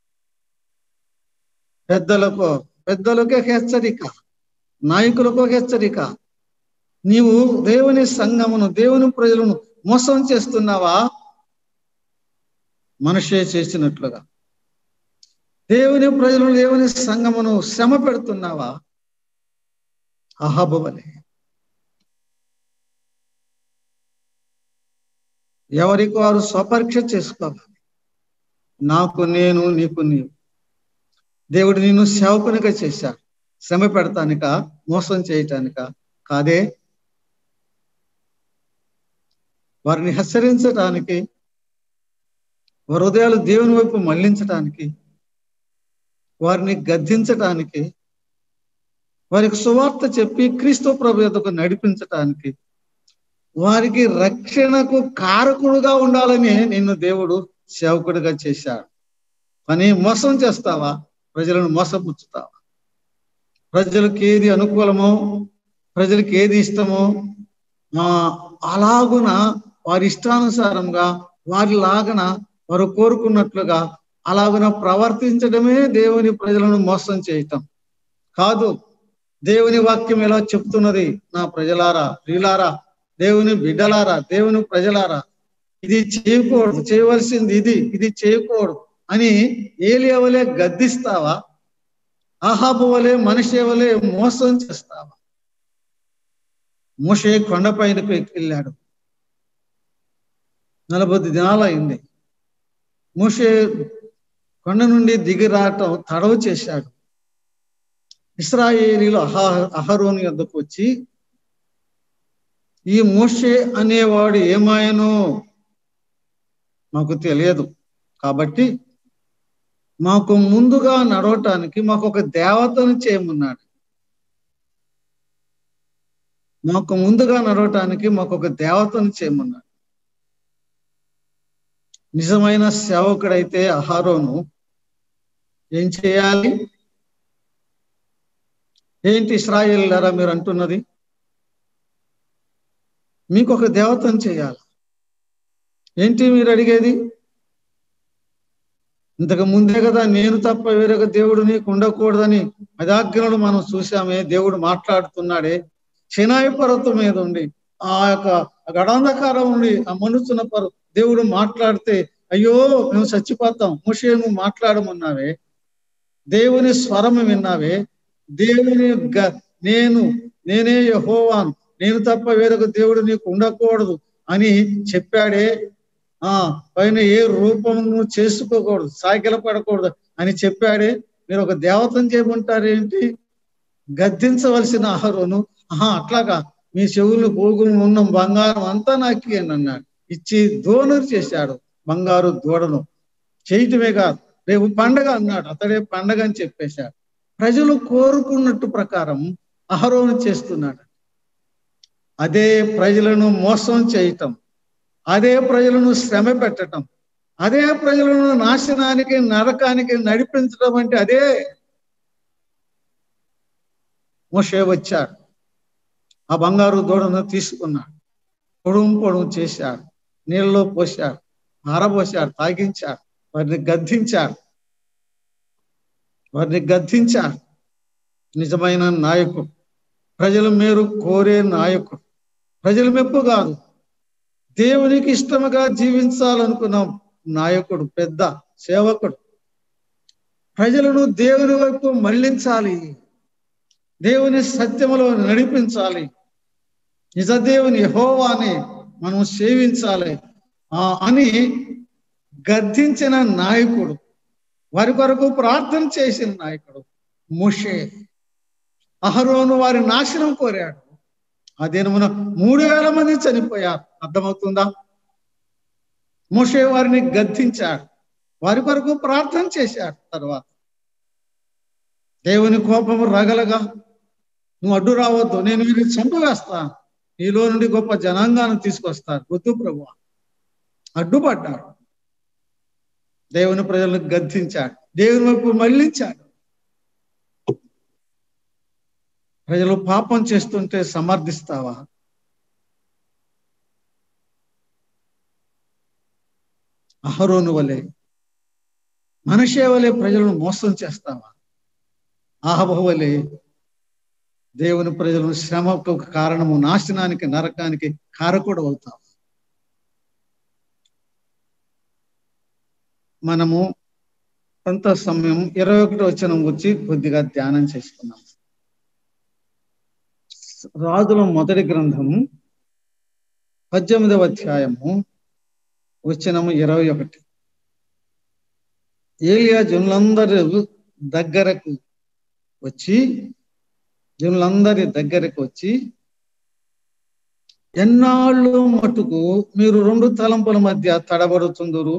పెద్దలకు పెద్దలకే హెచ్చరిక నాయకులకు హెచ్చరిక నీవు దేవుని సంఘమును దేవుని ప్రజలను మోసం చేస్తున్నావా మనిషే చేసినట్లుగా దేవుని ప్రజలను దేవుని సంఘమును శ్రమ పెడుతున్నావా అహబవలే ఎవరికి వారు స్వపరీక్ష చేసుకోవాలి నాకు నేను నీకు నీవు దేవుడు నిన్ను సేవకునిగా చేశాడు శ్రమ పెడతానిక మోసం చేయటానిక కాదే వారిని హెచ్చరించటానికి వారి హృదయాలు దేవుని వైపు మళ్లించటానికి వారిని గద్దించటానికి వారికి సువార్త చెప్పి క్రీస్తు ప్రభు యొద్దకు నడిపించటానికి వారికి రక్షణకు కారకుడుగా ఉండాలని నిన్ను దేవుడు సేవకుడిగా చేశాడు కానీ మోసం చేస్తావా ప్రజలను మోసపుచ్చుతావా ప్రజలకు ఏది అనుకూలమో ప్రజలకు ఏది ఇష్టమో ఆ అలాగున వారి ఇష్టానుసారంగా వారి లాగన వారు కోరుకున్నట్లుగా అలాగున ప్రవర్తించడమే దేవుని ప్రజలను మోసం చేయటం కాదు దేవుని వాక్యం ఎలా చెప్తున్నది నా ప్రజలారా ప్రియులారా దేవుని బిడ్డలారా దేవుని ప్రజలారా ఇది చేయకూడదు చేయవలసింది ఇది ఇది చేయకూడదు అని ఏలియవలే గద్దిస్తావా ఆహాబు వలె మనిషి వలె మోసం చేస్తావా మోషే కొండపైనకు వెళ్ళాడు నలభై దినాలు అయింది మోషే కొండ నుండి దిగి రావటం తడవు చేశాడు ఇస్రాయేలీలు అహా అహరోని వద్దకు వచ్చి ఈ మోషే అనేవాడు ఏమాయనో మాకు తెలియదు కాబట్టి మాకు ముందుగా నడవటానికి మాకు ఒక దేవతను చేయమన్నాడు మాకు ముందుగా నడవటానికి మాకు ఒక దేవతను చేయమన్నాడు నిజమైన సేవకుడైతే అహారోను ఏం చేయాలి ఏంటి ఇస్రాయేల్లారా మీరు అంటున్నది మీకు ఒక దేవతను చేయాలి ఏంటి మీరు అడిగేది ఇంతకు ముందే కదా నేను తప్ప వేరొక దేవుడు నీకు ఉండకూడదని అదాజ్ఞలు మనం చూసామే దేవుడు మాట్లాడుతున్నాడే శనాయి పర్వతం మీద ఉండి ఆ యొక్క గడాంధకారం ఉండి ఆ మనుచున్న పరు దేవుడు మాట్లాడితే అయ్యో మేము చచ్చిపోతాం ముషే నువ్వు మాట్లాడమన్నావే దేవుని స్వరం విన్నావే దేవుని గ- నేను నేనే యహోవాను నేను తప్ప వేరొక దేవుడు నీకు ఉండకూడదు అని చెప్పాడే ఆ పైన ఏ రూపము చేసుకోకూడదు సాగిల పడకూడదు అని చెప్పాడే మీరు ఒక దేవతను చేయమంటారేంటి గద్దించవలసిన ఆహారోను ఆహా అట్లాగా మీ చెవులు పోగులు ఉన్న బంగారం అంతా నాకు ఇయ్యండి అన్నాడు ఇచ్చి దోనరు చేశాడు బంగారు దూడను చేయటమే కాదు రేపు పండగ అన్నాడు అతడే పండగ అని చెప్పేశాడు ప్రజలు కోరుకున్నట్టు ప్రకారం అహరోను చేస్తున్నాడు అదే ప్రజలను మోసం చేయటం అదే ప్రజలను శ్రమ పెట్టటం అదే ప్రజలను నాశనానికి నరకానికి నడిపించడం అంటే అదే మోషే వచ్చాడు ఆ బంగారు దూడను తీసుకున్నాడు పొడుము పొడుము చేశాడు నీళ్ళలో పోశాడు ఆరబోశాడు తాగించాడు వారిని గద్దించాడు వారిని గద్దించాడు నిజమైన నాయకుడు ప్రజల మేరు కోరే నాయకుడు ప్రజల మెప్పు కాదు దేవునికి ఇష్టముగా జీవించాలనుకున్న నాయకుడు పెద్ద సేవకుడు ప్రజలను దేవుని వైపు మళ్లించాలి దేవుని సత్యములో నడిపించాలి నిజ దేవుని యహోవాని మనం సేవించాలి ఆ అని గద్దించిన నాయకుడు వారి కొరకు ప్రార్థన చేసిన నాయకుడు ముషే అహరోను వారి నాశనం కోరాడు ఆ దినమున మూడు వేల మంది చనిపోయారు అర్థమవుతుందా మోషే వారిని గద్దించాడు వారి కొరకు ప్రార్థన చేశాడు తర్వాత దేవుని కోపము రగలగా నువ్వు అడ్డు రావద్దు నేను వీరిని చంపవేస్తాను నీలో నుండి గొప్ప జనాంగాన్ని తీసుకొస్తాను వద్దు ప్రభు అడ్డుపడ్డాడు దేవుని ప్రజలను గద్దించాడు దేవుని వైపు మళ్ళించాడు ప్రజలు పాపం చేస్తుంటే సమర్థిస్తావా అహరోను వలె మనిషే వలె ప్రజలను మోసం చేస్తావా ఆహబ వలె దేవుని ప్రజలను శ్రమకు కారణము నాశనానికి నరకానికి కారకుడు అవుతావు మనము కొంత సమయం ఇరవై ఒకటి వచ్చిన గురించి కొద్దిగా ధ్యానం చేసుకున్నాం రాజుల మొదటి గ్రంథము పద్దెనిమిదవ అధ్యాయము వచ్చినము ఇరవై ఒకటి ఏలియా జనులందరి దగ్గరకు వచ్చి జనులందరి దగ్గరకు వచ్చి ఎన్నాళ్ళు మటుకు మీరు రెండు తలంపుల మధ్య తడబడుతుందరు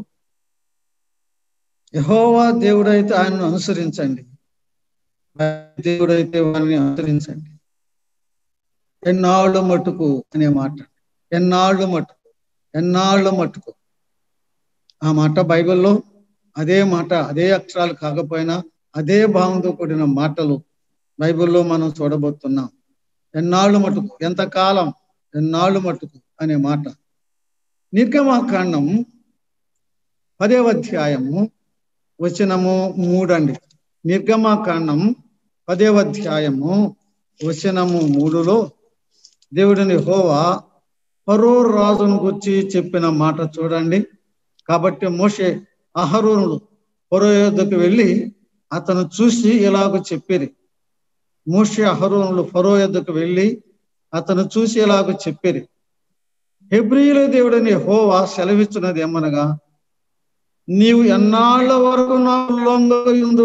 యహోవా దేవుడైతే ఆయనను అనుసరించండి దేవుడైతే వారిని అనుసరించండి ఎన్నాళ్ళు మటుకు అనే మాట ఎన్నాళ్ళు మటుకు ఎన్నాళ్ళు మటుకు ఆ మాట బైబిల్లో అదే మాట అదే అక్షరాలు కాకపోయినా అదే భావంతో కూడిన మాటలు బైబిల్లో మనం చూడబోతున్నాం ఎన్నాళ్ళు మటుకు ఎంతకాలం ఎన్నాళ్ళు మటుకు అనే మాట నిర్గమాకాండం పదేవ అధ్యాయము వచనము మూడండి నిర్గమాకాండం పదేవ అధ్యాయము వచనము మూడులో దేవుడిని హోవా పరో రాజును గురించి చెప్పిన మాట చూడండి కాబట్టి మోషే అహరోనుడు పరో యొద్దకు వెళ్ళి అతను చూసి ఇలాగ చెప్పిరి మోషే అహరోనులు ఫరో యొద్దకు వెళ్ళి అతను చూసి ఇలాగ చెప్పిరి హెబ్రియుల దేవుడని హోవా సెలవిస్తున్నది ఏమనగా నీవు ఎన్నాళ్ళ వరకు నాకు లొంగయుందు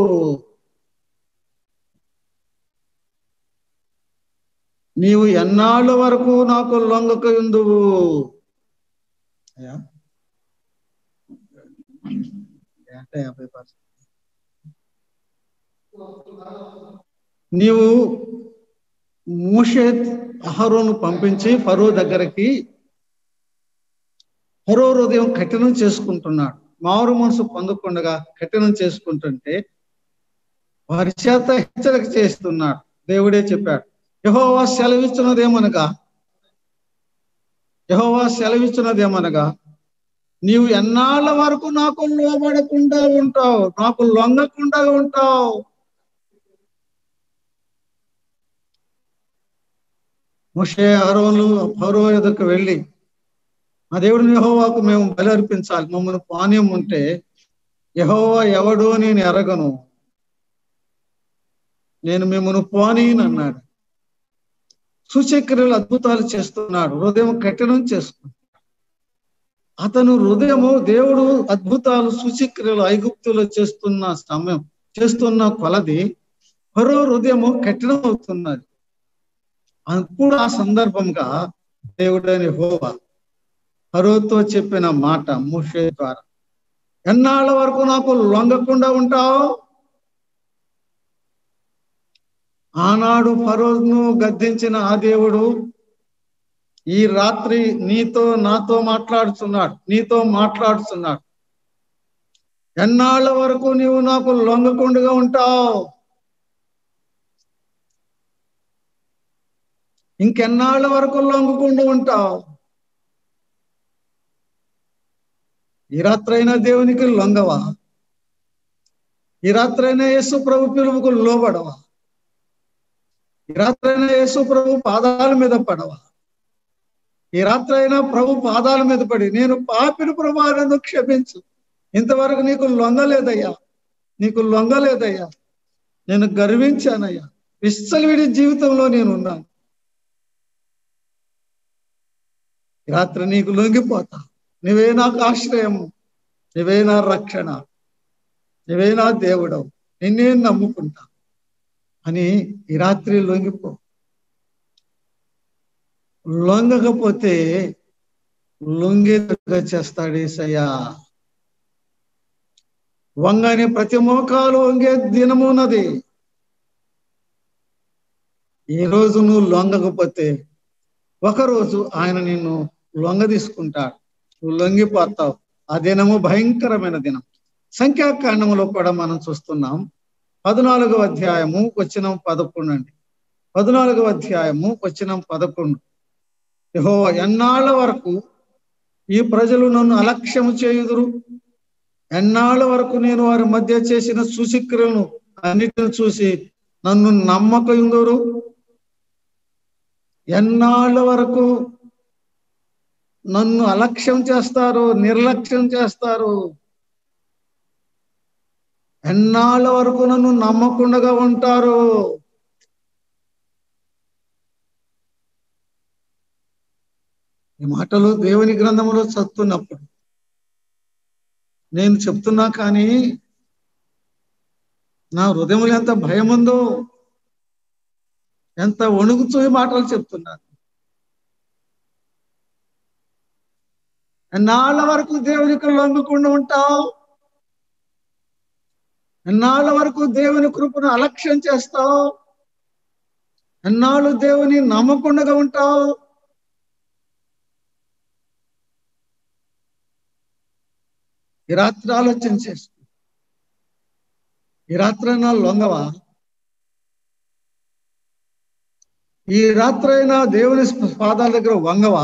నీవు ఎన్నాళ్ళ వరకు నాకు లొంగకయుందువు అయ్యా అంటే యాభై పర్సెంట్ నీవు మోషే అహరోను పంపించి ఫరో దగ్గరకి ఫరో హృదయం కఠినం చేసుకుంటున్నాడు మారు మనసు పొందకుండగా కఠినం చేసుకుంటుంటే వారి చేత హెచ్చరిక చేస్తున్నాడు దేవుడే చెప్పాడు యహోవా సెలవిస్తున్నదేమనగా యహోవా సెలవిస్తున్నదేమనగా నీవు ఎన్నాళ్ళ వరకు నాకు లోబడకుండా ఉంటావు నాకు లొంగకుండా ఉంటావు ముషే అరోలు ఫరో ఎదుకు వెళ్ళి మా దేవుడిని యహోవాకు మేము బలి అర్పించాలి మమ్మల్ని పానీయం ఉంటే యహోవా ఎవడో నేను ఎరగను నేను మిమ్మల్ని పోనీని అన్నాడు సూచక్రియలు అద్భుతాలు చేస్తున్నాడు హృదయం కఠినం చేస్తున్నాడు అతను హృదయము దేవుడు అద్భుతాలు సూచక్రియలు ఐగుప్తులో చేస్తున్న సమయం చేస్తున్న కొలది మరో హృదయము కఠినం అవుతున్నది అప్పుడు ఆ సందర్భంగా దేవుడని హోవా హరోతో చెప్పిన మాట ముషే ద్వారా ఎన్నాళ్ళ వరకు నాకు లొంగకుండా ఉంటావు ఆనాడు ఫరోను గద్దించిన ఆ దేవుడు ఈ రాత్రి నీతో నాతో మాట్లాడుతున్నాడు నీతో మాట్లాడుతున్నాడు ఎన్నాళ్ళ వరకు నీవు నాకు లొంగకుండా ఉంటావు ఇంకెన్నాళ్ళ వరకు లొంగకుండా ఉంటావు ఈ రాత్రైనా దేవునికి లొంగవా ఈ రాత్రైనా యేసు ప్రభు పిలుపుకు లోబడవా ఈ రాత్రైనా యేసు ప్రభు పాదాల మీద పడవా ఈ రాత్రైనా ప్రభు పాదాల మీద పడి నేను పాపిని ప్రభావాలను క్షమించు ఇంతవరకు నీకు లొంగలేదయ్యా నీకు లొంగలేదయ్యా నేను గర్వించానయ్యా విడి జీవితంలో నేను ఉన్నాను రాత్రి నీకు లొంగిపోతా నువ్వే నాకు ఆశ్రయము నువ్వే నా రక్షణ నువ్వే నా దేవుడవు నిన్నే నమ్ముకుంటా అని ఈ రాత్రి లొంగిపో లొంగకపోతే లొంగేగా చేస్తాడు ఏసయ్యా వంగని ప్రతి మోకాలు వంగే దినమున్నది ఈ రోజు నువ్వు లొంగకపోతే ఒకరోజు ఆయన నిన్ను లొంగ తీసుకుంటాడు నువ్వు లొంగిపోతావు ఆ దినము భయంకరమైన దినం సంఖ్యాకాండములో కూడా మనం చూస్తున్నాం పద్నాలుగవ అధ్యాయము వచ్చిన పదకొండు అండి పద్నాలుగవ అధ్యాయము వచ్చిన పదకొండు యహో ఎన్నాళ్ళ వరకు ఈ ప్రజలు నన్ను అలక్ష్యము చేయుదురు ఎన్నాళ్ళ వరకు నేను వారి మధ్య చేసిన సూచిక్రియలను అన్నిటిని చూసి నన్ను నమ్మకయుందరు ఎన్నాళ్ళ వరకు నన్ను అలక్ష్యం చేస్తారు నిర్లక్ష్యం చేస్తారు ఎన్నాళ్ళ వరకు నన్ను నమ్మకుండా ఉంటారు ఈ మాటలు దేవుని గ్రంథంలో చదువుతున్నప్పుడు నేను చెప్తున్నా కానీ నా హృదయంలో ఎంత భయం ఉందో ఎంత వణుకుతూ ఈ మాటలు చెప్తున్నాను ఎన్నాళ్ళ వరకు దేవునికి లొంగకుండా ఉంటావు ఎన్నాళ్ళ వరకు దేవుని కృపను అలక్ష్యం చేస్తావు ఎన్నాళ్ళు దేవుని నమ్మకుండా ఉంటావు ఈ రాత్రి ఆలోచన చేసుకో ఈ రాత్రి నా లొంగవా ఈ రాత్రైనా దేవుని పాదాల దగ్గర వంగవా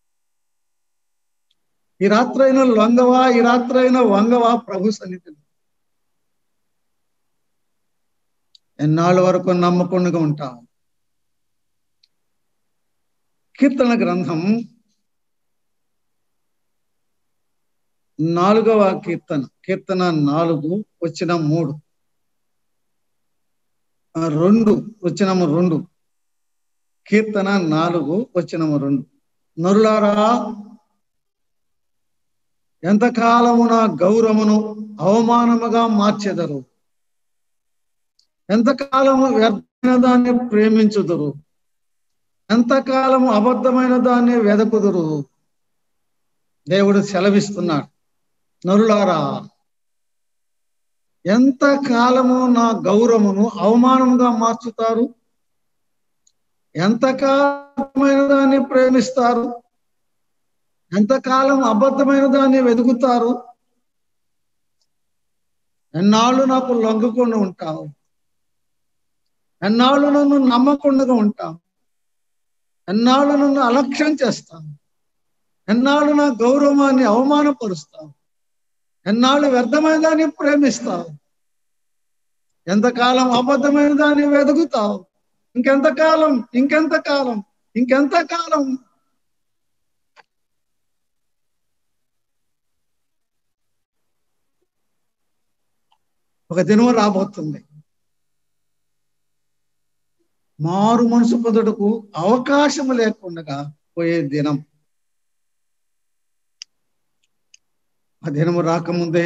ఈ రాత్రైనా లొంగవా ఈ రాత్రైనా వంగవా ప్రభు సన్నిధిలో ఎన్నాళ్ళ వరకు నమ్మకుండా ఉంటావు కీర్తన గ్రంథం నాలుగవ కీర్తన కీర్తన నాలుగు వచ్చిన మూడు రెండు వచ్చినము రెండు కీర్తన నాలుగు వచ్చినము రెండు నరులారా ఎంతకాలము నా గౌరవమును అవమానముగా మార్చెదరు ఎంతకాలము వ్యర్థమైన దాన్ని ప్రేమించుదురు ఎంతకాలము అబద్ధమైన దాన్ని వెదకుదురు దేవుడు సెలవిస్తున్నాడు నరులారా ఎంత కాలము నా గౌరవమును అవమానంగా మార్చుతారు ఎంత కాలమైన దాన్ని ప్రేమిస్తారు ఎంతకాలం అబద్ధమైన దాన్ని వెతుకుతారు ఎన్నాళ్ళు నాకు లొంగకుండా ఉంటావు ఎన్నాళ్ళు నన్ను నమ్మకుండా ఉంటావు ఎన్నాళ్ళు నన్ను అలక్ష్యం చేస్తాను ఎన్నాళ్ళు నా గౌరవాన్ని అవమానపరుస్తావు ఎన్నాళ్ళు వ్యర్థమైన దాన్ని ప్రేమిస్తావు ఎంతకాలం అబద్ధమైన దాన్ని వెతుకుతావు ఇంకెంతకాలం ఇంకెంతకాలం ఇంకెంతకాలం ఒక దినం రాబోతుంది మారు మనసు పొందుటకు అవకాశం లేకుండా పోయే దినం ఆ దినము రాకముందే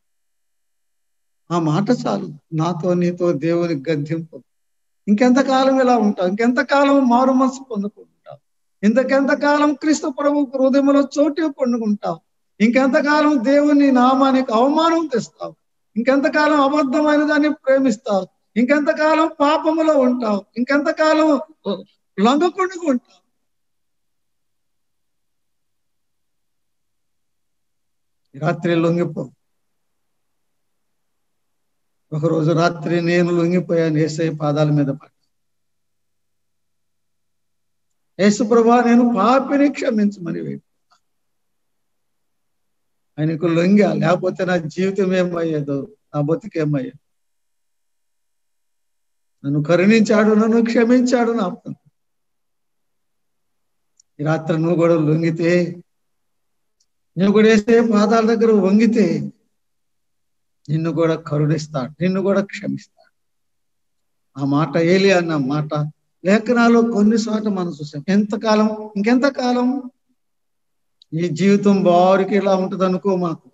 ఆ మాట చాలు నాతో నీతో దేవుని గద్దింపు ఇంకెంతకాలం ఇలా ఉంటావు ఇంకెంతకాలం మారు మనసు పొందుకుంటావు ఇంతకెంతకాలం క్రీస్తు ప్రభు హృదయంలో చోటు పొందుకుంటావు ఇంకెంతకాలం దేవుని నామానికి అవమానం తెస్తావు ఇంకెంతకాలం అబద్ధమైన దాన్ని ప్రేమిస్తావు ఇంకెంతకాలం పాపములో ఉంటావు ఇంకెంతకాలం లొంగకుండా ఉంటావు రాత్రి లొంగిపో ఒకరోజు రాత్రి నేను లొంగిపోయాను ఏసై పాదాల మీద పడి యేసు ప్రభా నేను పాపిని క్షమించమని వేడు ఆయనకు లొంగా లేకపోతే నా జీవితం ఏమయ్యేదో నా బతికేమయ్యేది నన్ను కరుణించాడు నన్ను క్షమించాడు నా ఈ రాత్రి నువ్వు కూడా లొంగితే నువ్వు కూడా వేస్తే పాదాల దగ్గర వంగితే నిన్ను కూడా కరుణిస్తాడు నిన్ను కూడా క్షమిస్తాడు ఆ మాట ఏలి అన్న మాట లేఖనాలు కొన్నిసార్లు మనం చూసాం ఎంతకాలం ఇంకెంతకాలం ఈ జీవితం బారికి ఇలా ఉంటుంది అనుకో మాకు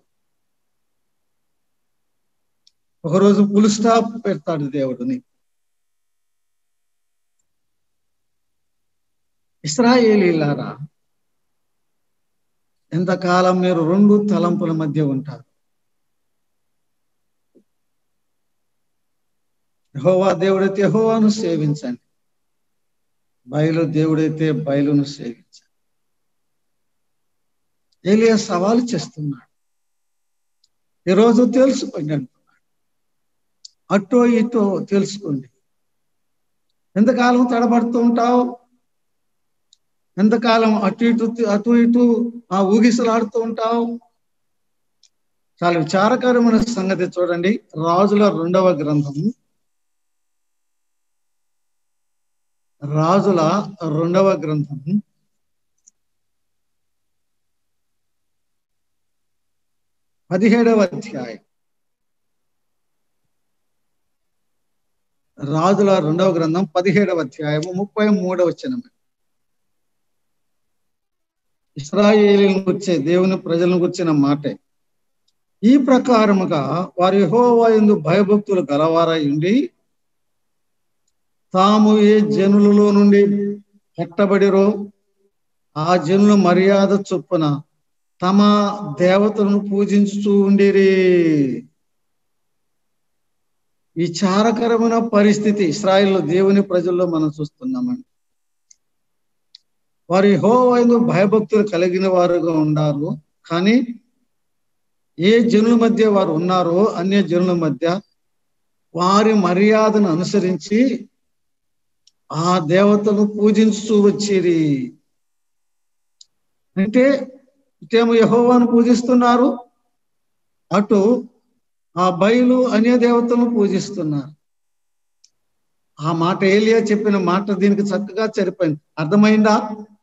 ఒకరోజు ఫుల్ స్టాప్ పెడతాడు దేవుడిని ఇస్రాయేలీలారా ఎంతకాలం మీరు రెండు తలంపుల మధ్య ఉంటారు యహోవా దేవుడైతే యహోవాను సేవించండి బయలు దేవుడైతే బయలును సేవించండి ఏలియా సవాలు చేస్తున్నాడు ఈరోజు తెలుసుకోండి అంటున్నాడు అటో ఇటో తెలుసుకోండి ఎంతకాలం తడబడుతూ ఉంటావు ఎంతకాలం అటు ఇటు అటు ఇటు ఆ ఊగిసలాడుతూ ఉంటావు చాలా విచారకరమైన సంగతి చూడండి రాజుల రెండవ గ్రంథం రాజుల రెండవ గ్రంథం పదిహేడవ అధ్యాయం రాజుల రెండవ గ్రంథం పదిహేడవ అధ్యాయము ముప్పై మూడవ వచనం ఇస్రాయేలీలను వచ్చే దేవుని ప్రజలను వచ్చిన మాటే ఈ ప్రకారముగా వారి యెహోవాయందు భయభక్తులు గలవారై ఉండి తాము ఏ జనులలో నుండి పట్టబడిరో ఆ జనుల మర్యాద చొప్పున తమ దేవతలను పూజించుతూ ఉండిరి ఈ చారకరమైన పరిస్థితి ఇస్రాయిల్ దేవుని ప్రజల్లో మనం చూస్తున్నామండి వారి హోవైన భయభక్తులు కలిగిన వారుగా ఉన్నారు కానీ ఏ జనుల మధ్య వారు ఉన్నారో అన్య జనుల మధ్య వారి మర్యాదను అనుసరించి ఆ దేవతను పూజించుతూ వచ్చేది అంటే ఇటేమో యహోవాను పూజిస్తున్నారు అటు ఆ బయలు అన్య దేవతలను పూజిస్తున్నారు ఆ మాట ఏలియా చెప్పిన మాట దీనికి చక్కగా సరిపోయింది అర్థమైందా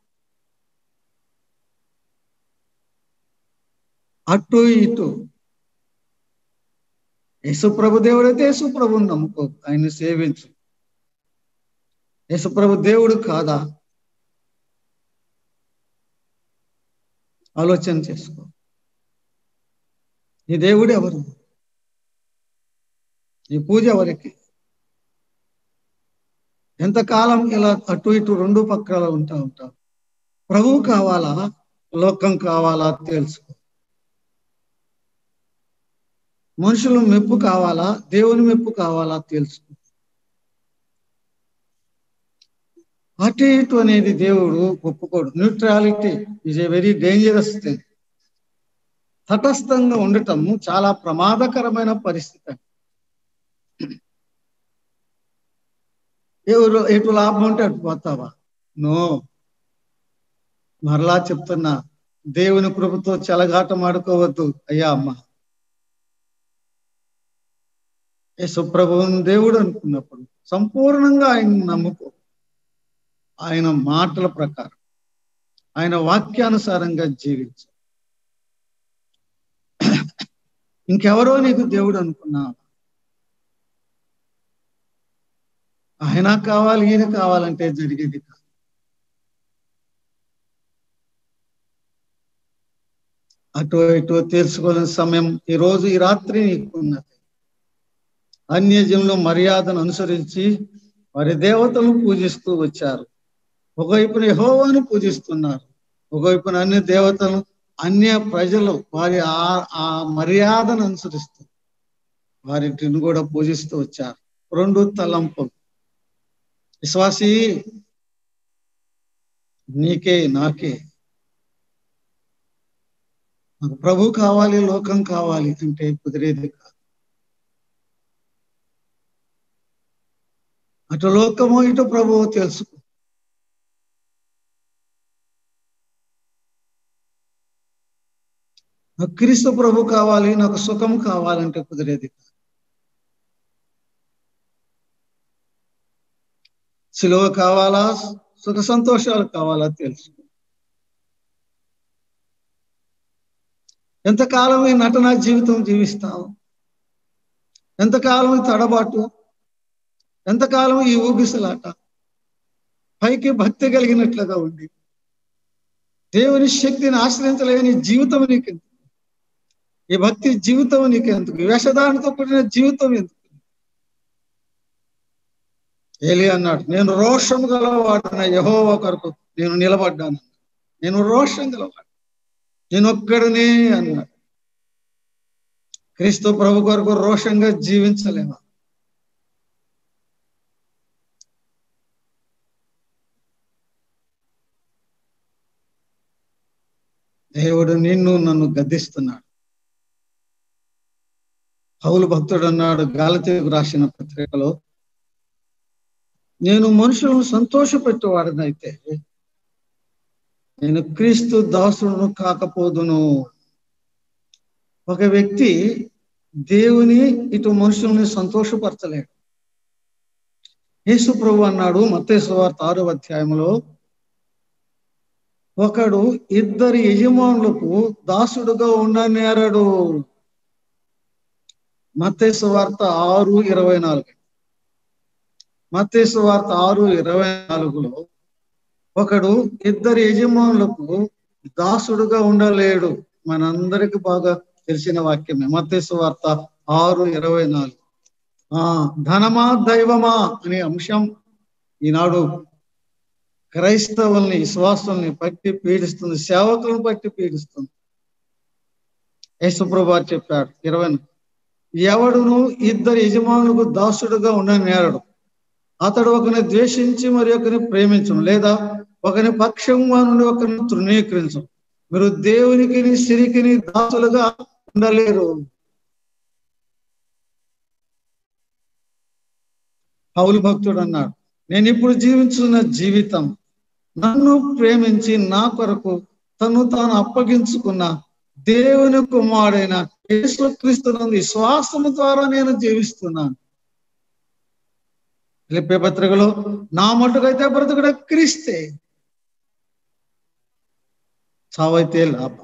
అటు ఇటు యేసుప్రభు దేవుడైతే యేసుప్రభుని నమ్ముకో ఆయన సేవించు యేసుప్రభు దేవుడు కాదా ఆలోచన చేసుకో ఈ దేవుడు ఎవరు ఈ పూజ ఎవరికి ఎంతకాలం ఇలా అటు ఇటు రెండు పక్కల ఉంటా ఉంటావు ప్రభువు కావాలా లోకం కావాలా తెలుసుకో మనుషుల మెప్పు కావాలా దేవుని మెప్పు కావాలా తెలుసుకో అటు ఇటు అనేది దేవుడు ఒప్పుకోడు neutrality is a very dangerous thing తటస్థంగా ఉండటం చాలా ప్రమాదకరమైన పరిస్థితి ఎవరు ఎటు లాభం ఉంటే అటు పోతావా నో మరలా చెప్తున్నా దేవుని కృపతో చెలగాటం ఆడుకోవద్దు అయ్యా అమ్మ యేసుప్రభువుని దేవుడు అనుకున్నప్పుడు సంపూర్ణంగా ఆయన నమ్ముకో ఆయన మాటల ప్రకారం ఆయన వాక్యానుసారంగా జీవించు ఇంకెవరో నీకు దేవుడు అనుకున్నా ఆయన కావాలి ఈయన కావాలంటే జరిగేది కాదు అటు ఇటు తెలుసుకోలేని సమయం ఈ రోజు ఈ రాత్రి నీకున్నది అన్యజంలో మర్యాదను అనుసరించి వారి దేవతలను పూజిస్తూ వచ్చారు ఒకవైపున యహోవాను పూజిస్తున్నారు ఒకవైపున అన్య దేవతలు అన్య ప్రజలు వారి ఆ ఆ మర్యాదను అనుసరిస్తూ వారిటిని కూడా పూజిస్తూ వచ్చారు రెండు తలంపులు విశ్వాసి నీకే నాకే నాకు ప్రభు కావాలి లోకం కావాలి అంటే కుదిరేది కాదు అటు లోకము ఇటు ప్రభువు తెలుసుకో నాకు క్రీస్తు ప్రభు కావాలి నాకు సుఖం కావాలంటే కుదిరేది కాదు సిలువ కావాలా సుఖ సంతోషాలు కావాలా తెలుసు ఎంతకాలం ఈ నటన జీవితం జీవిస్తావు ఎంతకాలం ఈ తడబాటు ఎంతకాలం ఈ ఊగిసలాట పైకి భక్తి కలిగినట్లుగా ఉండి దేవుని శక్తిని ఆశ్రయించలేని జీవితం నీకెందుకు ఈ భక్తి జీవితం నీకెందుకు వేషధారణతో కూడిన జీవితం ఎందుకు ఏలి అన్నాడు నేను రోషం గలవాడిన యహోవ కొరకు నేను నిలబడ్డాను నేను రోషం గలవాడు నేను ఒక్కడనే అన్నాడు క్రీస్తు ప్రభు కొరకు రోషంగా జీవించలేమా దేవుడు నిన్ను నన్ను గద్దిస్తున్నాడు పౌలు భక్తుడు అన్నాడు గాలతీకు రాసిన పత్రికలో నేను మనుషులను సంతోషపెట్టేవాడినైతే నేను క్రీస్తు దాసుడును కాకపోదును ఒక వ్యక్తి దేవుని ఇటు మనుషుల్ని సంతోషపరచలేడు యేసు ప్రభు అన్నాడు మత్తేసు వార్త ఆరో అధ్యాయంలో ఒకడు ఇద్దరి యజమానులకు దాసుడుగా ఉండనేరడు మత్తేసు వార్త ఆరు ఇరవై నాలుగు మత్తేసు వార్త ఆరు ఇరవై నాలుగులో ఒకడు ఇద్దరు యజమానులకు దాసుడుగా ఉండలేడు మనందరికి బాగా తెలిసిన వాక్యమే మత్తేసు వార్త ఆరు ఇరవై నాలుగు ఆ ధనమా దైవమా అనే అంశం ఈనాడు క్రైస్తవుల్ని విశ్వాసుల్ని పట్టి పీడిస్తుంది సేవకులను పట్టి పీడిస్తుంది యేసుప్రభా చెప్పాడు ఇరవై ఎవడును ఇద్దరు యజమానులకు దాసుడుగా ఉండనేరడు అతడు ఒకరిని ద్వేషించి మరి ఒకరిని ప్రేమించను లేదా ఒకని పక్షంగా నుండి ఒకరిని తృణీకరించను మీరు దేవునికి సిరికిని దాసులుగా ఉండలేరు పౌలు భక్తుడు అన్నాడు నేను ఇప్పుడు జీవించున్న జీవితం నన్ను ప్రేమించి నా కొరకు తను తాను అప్పగించుకున్న దేవుని కుమారుడైన యేసుక్రీస్తునందు విశ్వాసము ద్వారా నేను జీవిస్తున్నాను ఫిలిప్పే పత్రికలో నా మటుకైతే బ్రతుకుడ క్రీస్తే చావైతే లాభం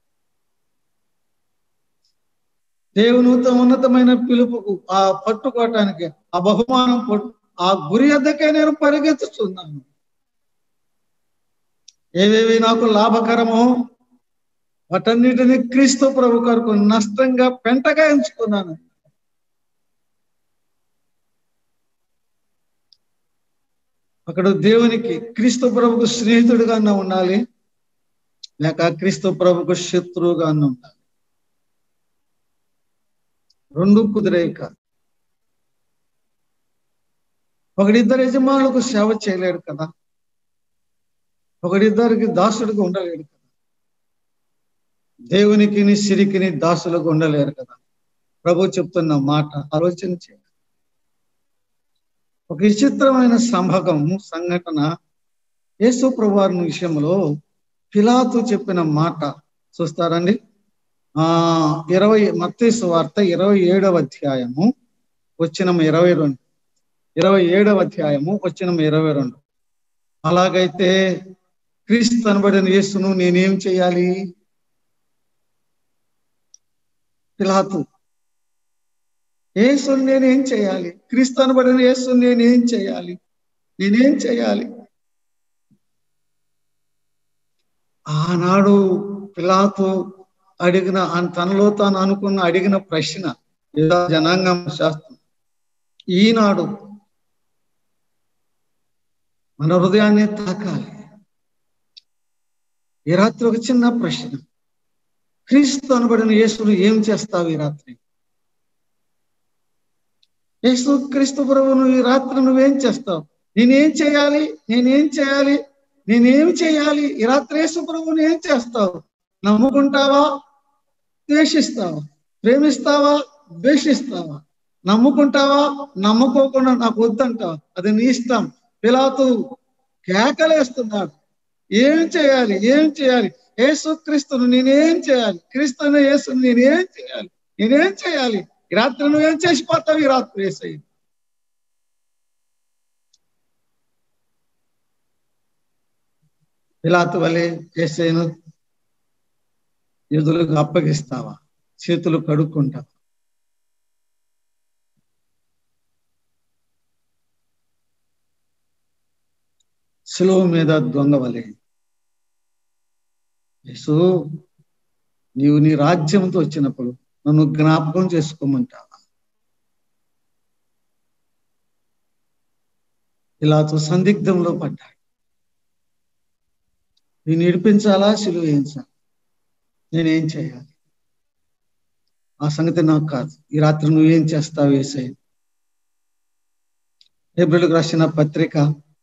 దేవుని ఉన్నతమైన పిలుపుకు ఆ పట్టుకోవటానికి ఆ బహుమానం ఆ గురి వద్దకే నేను పరిగెత్తుతున్నాను ఏవేవి నాకు లాభకరమో వాటన్నిటిని క్రీస్తు ప్రభు కొరకు నష్టంగా పెంటగా ఎంచుకున్నాను అక్కడ దేవునికి క్రీస్తు ప్రభుకు స్నేహితుడిగా ఉండాలి లేక క్రీస్తు ప్రభుకు శత్రువుగా ఉండాలి రెండు కుదిరేక ఒకడిద్దరు యజమానులకు సేవ చేయలేడు కదా ఒకడిద్దరికి దాసుడిగా ఉండలేడు కదా దేవునికి సిరికిని దాసులకు ఉండలేరు కదా ప్రభు చెప్తున్న మాట ఆలోచన చేయాలి ఒక విచిత్రమైన సంభవం సంఘటన యేసు ప్రభువారి విషయంలో పిలాతు చెప్పిన మాట చూస్తారండి ఆ ఇరవై మత్తీసు వార్త ఇరవై ఏడవ అధ్యాయము వచ్చిన ఇరవై రెండు ఇరవై ఏడవ అధ్యాయము వచ్చిన ఇరవై రెండు అలాగైతే క్రీస్తు అనబడిన యేసును నేనేం చేయాలి పిలాతు యేసుని నేనేం చేయాలి క్రీస్తు అనబడిన యేసుని నేనేం చేయాలి నేనేం చేయాలి ఆనాడు పిలాతు అడిగిన తనలో తాను అనుకున్న అడిగిన ప్రశ్న యూదా జనాంగం శాస్త్రం ఈనాడు మన హృదయాన్ని తాకాలి ఈ రాత్రి ఒక చిన్న ప్రశ్న క్రీస్తు అనబడిన యేసును ఏం చేస్తావు ఈ రాత్రి యేసు క్రీస్తు ప్రభువును ఈ రాత్రి నువ్వేం చేస్తావు నేనేం చేయాలి నేనేం చేయాలి నేనేం చేయాలి ఈ రాత్రి యేసు ప్రభువును ఏం చేస్తావు నమ్ముకుంటావా ద్వేషిస్తావా ప్రేమిస్తావా ద్వేషిస్తావా నమ్ముకుంటావా నమ్ముకోకుండా నాకు వద్దంటావా అది నీ ఇష్టం పిలాతు కేకలేస్తున్నాడు ఏం చేయాలి ఏం చేయాలి యేసు క్రీస్తును నేనేం చేయాలి క్రీస్తుని యేసును నేనేం చేయాలి నేనేం చేయాలి ఈ రాత్రి నువ్వేం చేసిపోతావు ఈ రాత్రి వేసాయి పిలాతు వలె ఏసైను ఎదురుగా అప్పగిస్తావా చేతులు కడుక్కుంటావా సులువు మీద దొంగ వలె యేసు నీవు నీ రాజ్యంతో వచ్చినప్పుడు నన్ను జ్ఞాపకం చేసుకోమంటావా ఇలాతో సందిగ్ధంలో పడ్డాడు నేను ఇడిపించాలా సిలువ వేయించాలి నేనేం చేయాలి ఆ సంగతి నాకు కాదు ఈ రాత్రి నువ్వేం చేస్తావు వేసే ఏప్రిల్కి రాసిన పత్రిక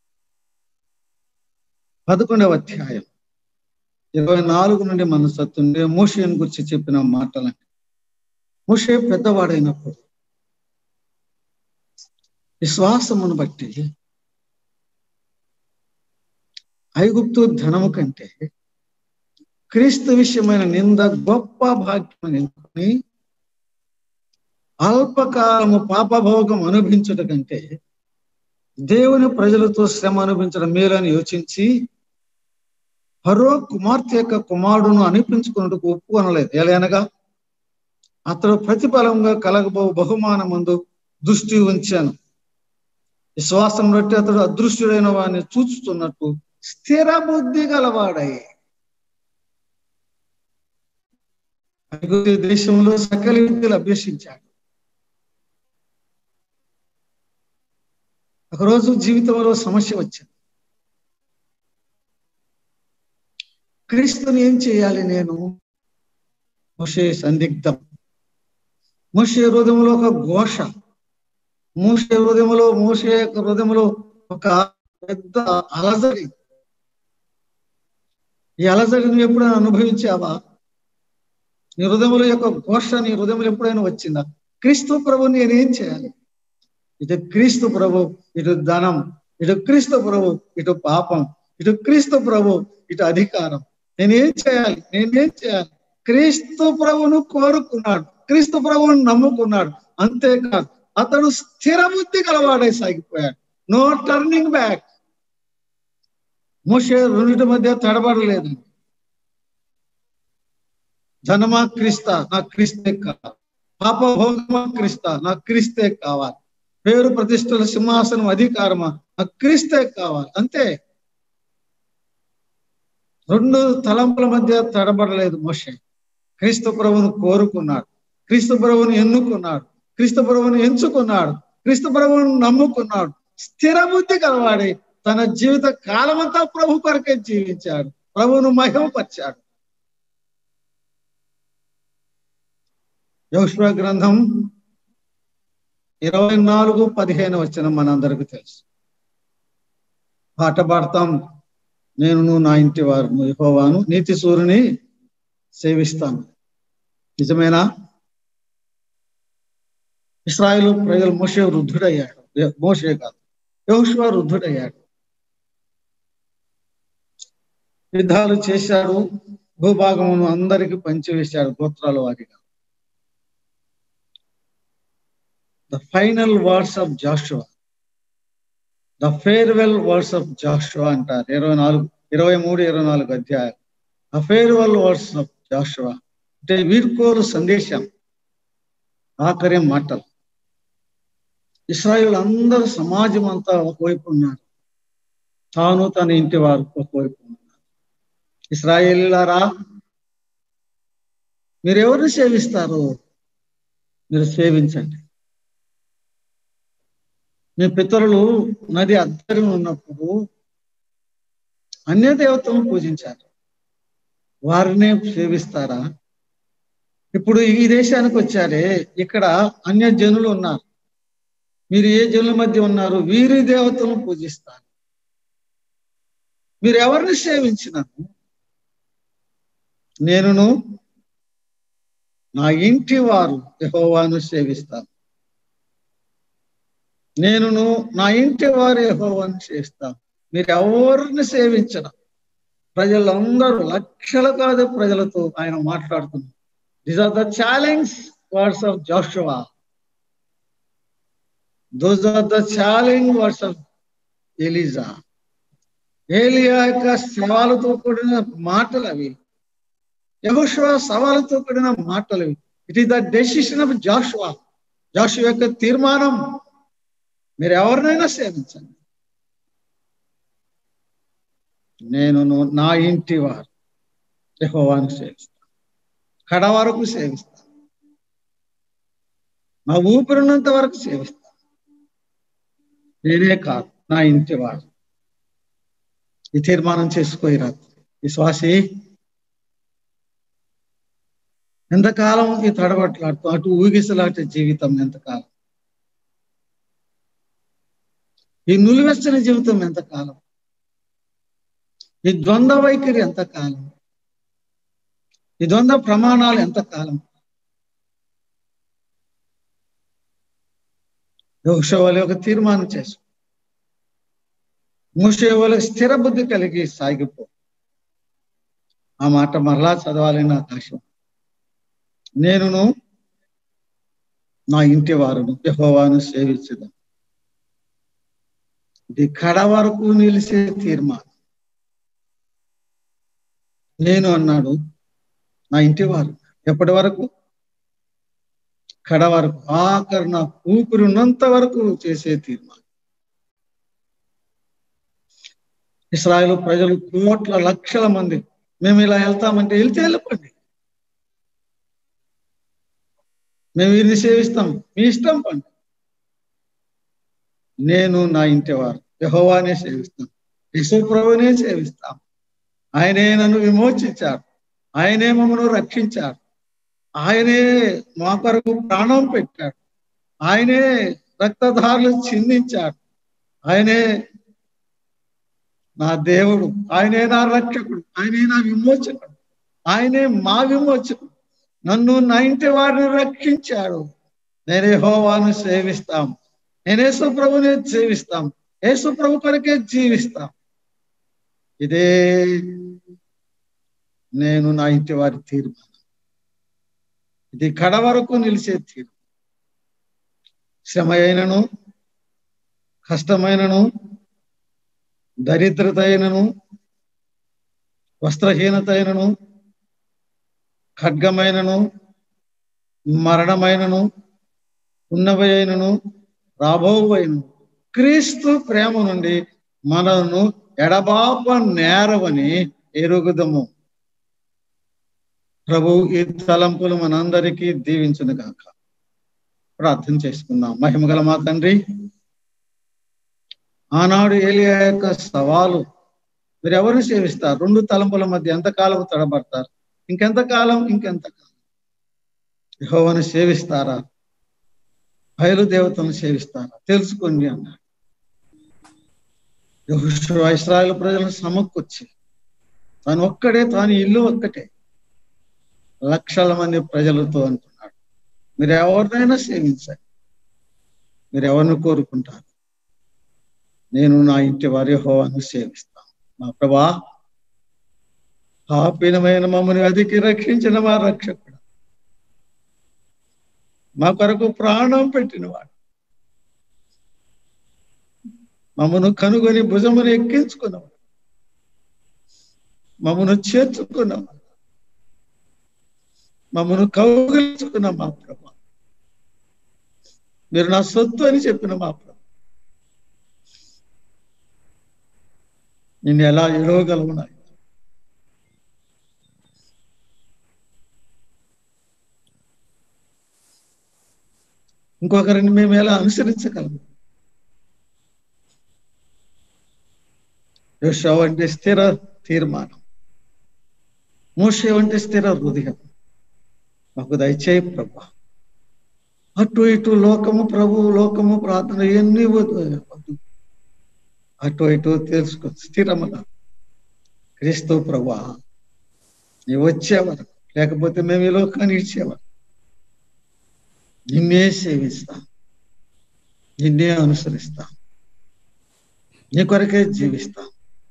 పదకొండవ అధ్యాయం ఇరవై నాలుగు నుండి మన సత్తుండే మోషేని గురించి చెప్పిన మాటలని మోషే పెద్దవాడైనప్పుడు విశ్వాసమును బట్టి ఐగుప్తు ధనము కంటే క్రీస్తు విషయమైన నింద గొప్ప భాగ్యం ఎన్నుకొని అల్పకాలము పాపభోగం అనుభవించుట కంటే దేవుని ప్రజలతో శ్రమ అనుభవించడం మేలని యోచించి హరో కుమార్తె యొక్క కుమారుడును అనిపించుకున్నట్టుకు ఒప్పుకొనలేదు ఎలానగా అతడు ప్రతిఫలంగా కలగబో బహుమానమందు దృష్టి ఉంచాను విశ్వాసం బట్టి అతడు అదృశ్యుడైన వాడిని చూచుతున్నట్టు స్థిర బుద్ధి గలవాడై దేశంలో సకల విద్యలు అభ్యసించాడు ఒకరోజు జీవితంలో సమస్య వచ్చింది క్రీస్తుని ఏం చేయాలి నేను మోషే సందిగ్ధం మోషే హృదయంలో ఒక ఘోష మోషే హృదయంలో మోషే యొక్క హృదయంలో ఒక పెద్ద అలజడి ఈ అలజడి నువ్వు ఎప్పుడైనా అనుభవించావా నీ హృదయంలో యొక్క ఘోష నీ హృదయంలో ఎప్పుడైనా వచ్చిందా క్రీస్తు ప్రభు నేనేం చేయాలి ఇటు క్రీస్తు ప్రభు ఇటు ధనం ఇటు క్రీస్తు ప్రభు ఇటు పాపం ఇటు క్రీస్తు ప్రభు ఇటు అధికారం నేనేం చేయాలి నేనేం చేయాలి క్రీస్తు ప్రభును కోరుకున్నాడు క్రీస్తు ప్రభువును నమ్ముకున్నాడు అంతేకాదు అతడు స్థిర బుద్ధి గలవాడై సాగిపోయాడు నో టర్నింగ్ బ్యాక్ మోషే రెండింటి మధ్య తడబడలేదు ధనమా క్రీస్తా నాకు క్రీస్తే కావాలి పాప భోగమా క్రీస్తా నాకు క్రీస్తే కావాలి పేరు ప్రతిష్టల సింహాసనం అధికారమా నాకు క్రీస్తే కావాలి అంతే రెండు తలంపుల మధ్య తడబడలేదు మోషే క్రీస్తు ప్రభువును కోరుకున్నాడు క్రీస్తు ప్రభువును ఎన్నుకున్నాడు క్రీస్తు ప్రభువును ఎంచుకున్నాడు క్రీస్తు ప్రభువును నమ్ముకున్నాడు స్థిర బుద్ధి కలవాడి తన జీవిత కాలమంతా ప్రభు కొరకే జీవించాడు ప్రభువును మహిమపరిచాడు యోష్వ గ్రంథం ఇరవై నాలుగు పదిహేను వచ్చిన మనందరికి తెలుసు పాట పాడతాం నేను నా ఇంటి వారు యహోవాను నీతి సూర్యుని సేవిస్తాను నిజమేనా ఇస్రాయలు ప్రజలు మోసే వృద్ధుడయ్యాడు మోసే కాదు యోషువ వృద్ధుడయ్యాడు యుద్ధాలు చేశాడు భూభాగమును అందరికి పంచివేశాడు గోత్రాల వారిగా the final words of Joshua the farewell words of Joshua అంటారు ఇరవై నాలుగు ఇరవై మూడు ఇరవై నాలుగు అధ్యాయాలు the farewell words of Joshua అంటే వీర్కోలు సందేశం ఆఖరి మాటలు ఇస్రాయిల్ అందరూ సమాజం అంతా ఒకవైపు ఉన్నారు తాను తన ఇంటి వారు ఒకవైపు ఉన్నారు ఇస్రాయేలీలారా మీరు ఎవరిని సేవిస్తారు మీరు సేవించండి మీ పితరులు నది అద్దరి ఉన్నప్పుడు అన్య దేవతలను పూజించారు వారినే సేవిస్తారా ఇప్పుడు ఈ దేశానికి వచ్చారే ఇక్కడ అన్య జనులు ఉన్నారు మీరు ఏ జనుల మధ్య ఉన్నారు వీరి దేవతలను పూజిస్తారు మీరు ఎవరిని సేవించినారు నేనును నా ఇంటి వారు యహోవాను సేవిస్తాను నేనును నా ఇంటి వారు యహోవాను సేవిస్తాను మీరు ఎవరిని సేవించడం ప్రజలందరూ లక్షల కాదు ప్రజలతో ఆయన మాట్లాడుతున్నారు these are the challenge words of Joshua those are the challenge words of Elijah ఏలియా యొక్క సవాలుతో కూడిన మాటలు అవి యహోషువా సవాలుతో కూడిన మాటలు అవి it is the decision of Joshua జాషు యొక్క తీర్మానం మీరు ఎవరినైనా సేవించండి నేను నా ఇంటి వారు యహోవాను సేవిస్తాను కడ వరకు సేవిస్తాను నా ఊపిరినంత వరకు సేవిస్తాను నేనే కాదు నా ఇంటి వారు ఈ తీర్మానం చేసుకోయి రాత్రి విశ్వాసి ఎంతకాలం ఈ తడబట్లాడుతూ అటు ఊగిసలాటే జీవితం ఎంతకాలం ఈ నులివెచ్చని జీవితం ఎంతకాలం ఈ ద్వంద్వ వైఖరి ఎంతకాలం ఈ ద్వంద్వ ప్రమాణాలు ఎంతకాలం యోగశవాలి ఒక తీర్మానం చేసు మూసేవాళ్ళ స్థిర బుద్ధి కలిగి సాగిపో ఆ మాట మరలా చదవాలని నాకు ఆశ నేనును నా ఇంటి వారును యహోవాను సేవించదాం ఇది కడ వరకు నిలిచే తీర్మానం నేను అన్నాడు నా ఇంటి వారు ఎప్పటి వరకు కడ వరకు ఆఖరి నా ఊపిరి ఉన్నంత వరకు చేసే తీర్మానం ఇస్రాయల్ ప్రజలు కోట్ల లక్షల మంది మేము ఇలా వెళ్తామంటే వెళ్తే వెళ్ళిపోండి మేము వీరిని సేవిస్తాం మీ ఇష్టం పండి నేను నా ఇంటి వారు యహోవానే సేవిస్తాం యశుప్రభునే సేవిస్తాం ఆయనే నన్ను విమోచించాడు ఆయనే మమ్మను రక్షించాడు ఆయనే మా కొరకు ప్రాణం పెట్టాడు ఆయనే రక్తధారులు చిందించాడు ఆయనే నా దేవుడు ఆయనే నా రక్షకుడు ఆయనే నా విమోచకుడు ఆయనే మా విమోచకుడు నన్ను నా ఇంటి వారిని రక్షించాడు నేనే హోవాను సేవిస్తాం నేను యేసుప్రభుని సేవిస్తాం యేసుప్రభు కొరకే జీవిస్తాం ఇదే నేను నా ఇంటి వారి తీర్మానం ఇది కడ వరకు నిలిచే తీరు శ్రమ అయినను కష్టమైనను దరిద్రత అయినను వస్త్రహీనత అయినను ఖడ్గమైనను మరణమైనను ఉన్నవి అయినను రాబోవైనను క్రీస్తు ప్రేమ నుండి మనను ఎడబాప నేరవని ఎరుగుదము ప్రభు ఈ తలంపులు మనందరికీ దీవించును గాక ప్రార్థన చేసుకుందాం మహిమగల మా తండ్రి ఆనాడు ఏలియా యొక్క సవాలు మీరు ఎవరిని సేవిస్తారు రెండు తలంపుల మధ్య ఎంతకాలం తడబడతారు ఇంకెంతకాలం ఇంకెంతకాలం యహోవని సేవిస్తారా బయలుదేవతను సేవిస్తారా తెలుసుకోండి అన్నాడు ఇస్రాయల్ ప్రజలను సమకూర్చి తాను ఒక్కడే తాను ఇల్లు ఒక్కటే లక్షల మంది ప్రజలతో అంటున్నాడు మీరు ఎవరినైనా సేవించండి మీరు ఎవరిని కోరుకుంటారు నేను నా ఇంటి వారి హోవాను సేవిస్తాను మా ప్రభా పాపినమైన మమ్మల్ని అదికి రక్షించిన మా రక్షకుడు మా కొరకు ప్రాణం పెట్టినవాడు మమ్మను కనుగొని భుజమును ఎక్కించుకున్నవాడు మమ్మను చేర్చుకున్నవాడు మమ్మను కౌగిలించుకున్న మా ప్రభు మీరు నా సొత్తు అని చెప్పిన మా ప్రభు నిన్ను ఎలా ఎడవగలవు నాయన ఇంకొకరిని మేము ఎలా అనుసరించగలము యోషా వంటి స్థిర తీర్మానం మోషే వంటి స్థిర హృదయం మాకు దయచేయి ప్రభా అటు ఇటు లోకము ప్రభు లోకము ప్రార్థన ఎన్ని వద్దు వద్దు. అటు ఇటు తెలుసుకో స్థిరముగా క్రీస్తు ప్రభా నీవు వచ్చేవారు లేకపోతే మేము ఈ లోకాన్ని ఇచ్చేవారు నిన్నే సేవిస్తాం నిన్నే అనుసరిస్తాం నీ కొరకే జీవిస్తాం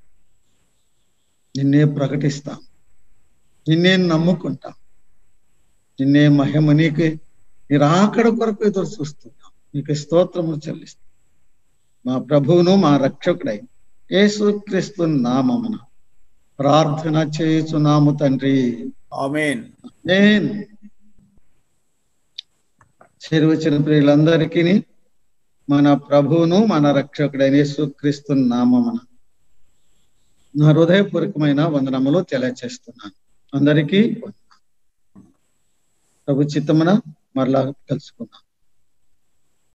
నిన్నే ప్రకటిస్తాం నిన్నే నమ్ముకుంటాం నిన్నే మహిమ నీకే నీ రాకడ కొరకు ఎదురు చూస్తున్నాం నీకు స్తోత్రము చెల్లిస్తాం మా ప్రభువును మా రక్షకుడై యేసు క్రీస్తు నామమున ప్రార్థన చేయుచున్నాము తండ్రి ఆమెన్ నేను చేరువచ్చిన ప్రియులందరికీ మన ప్రభువును మన రక్షకుడైన యేసుక్రీస్తు నామమున నా హృదయపూర్వకమైన వందనములు తెలియచేస్తున్నాను అందరికీ వందనాలు. ప్రభు చిత్తమున మరలా కలుసుకుందాం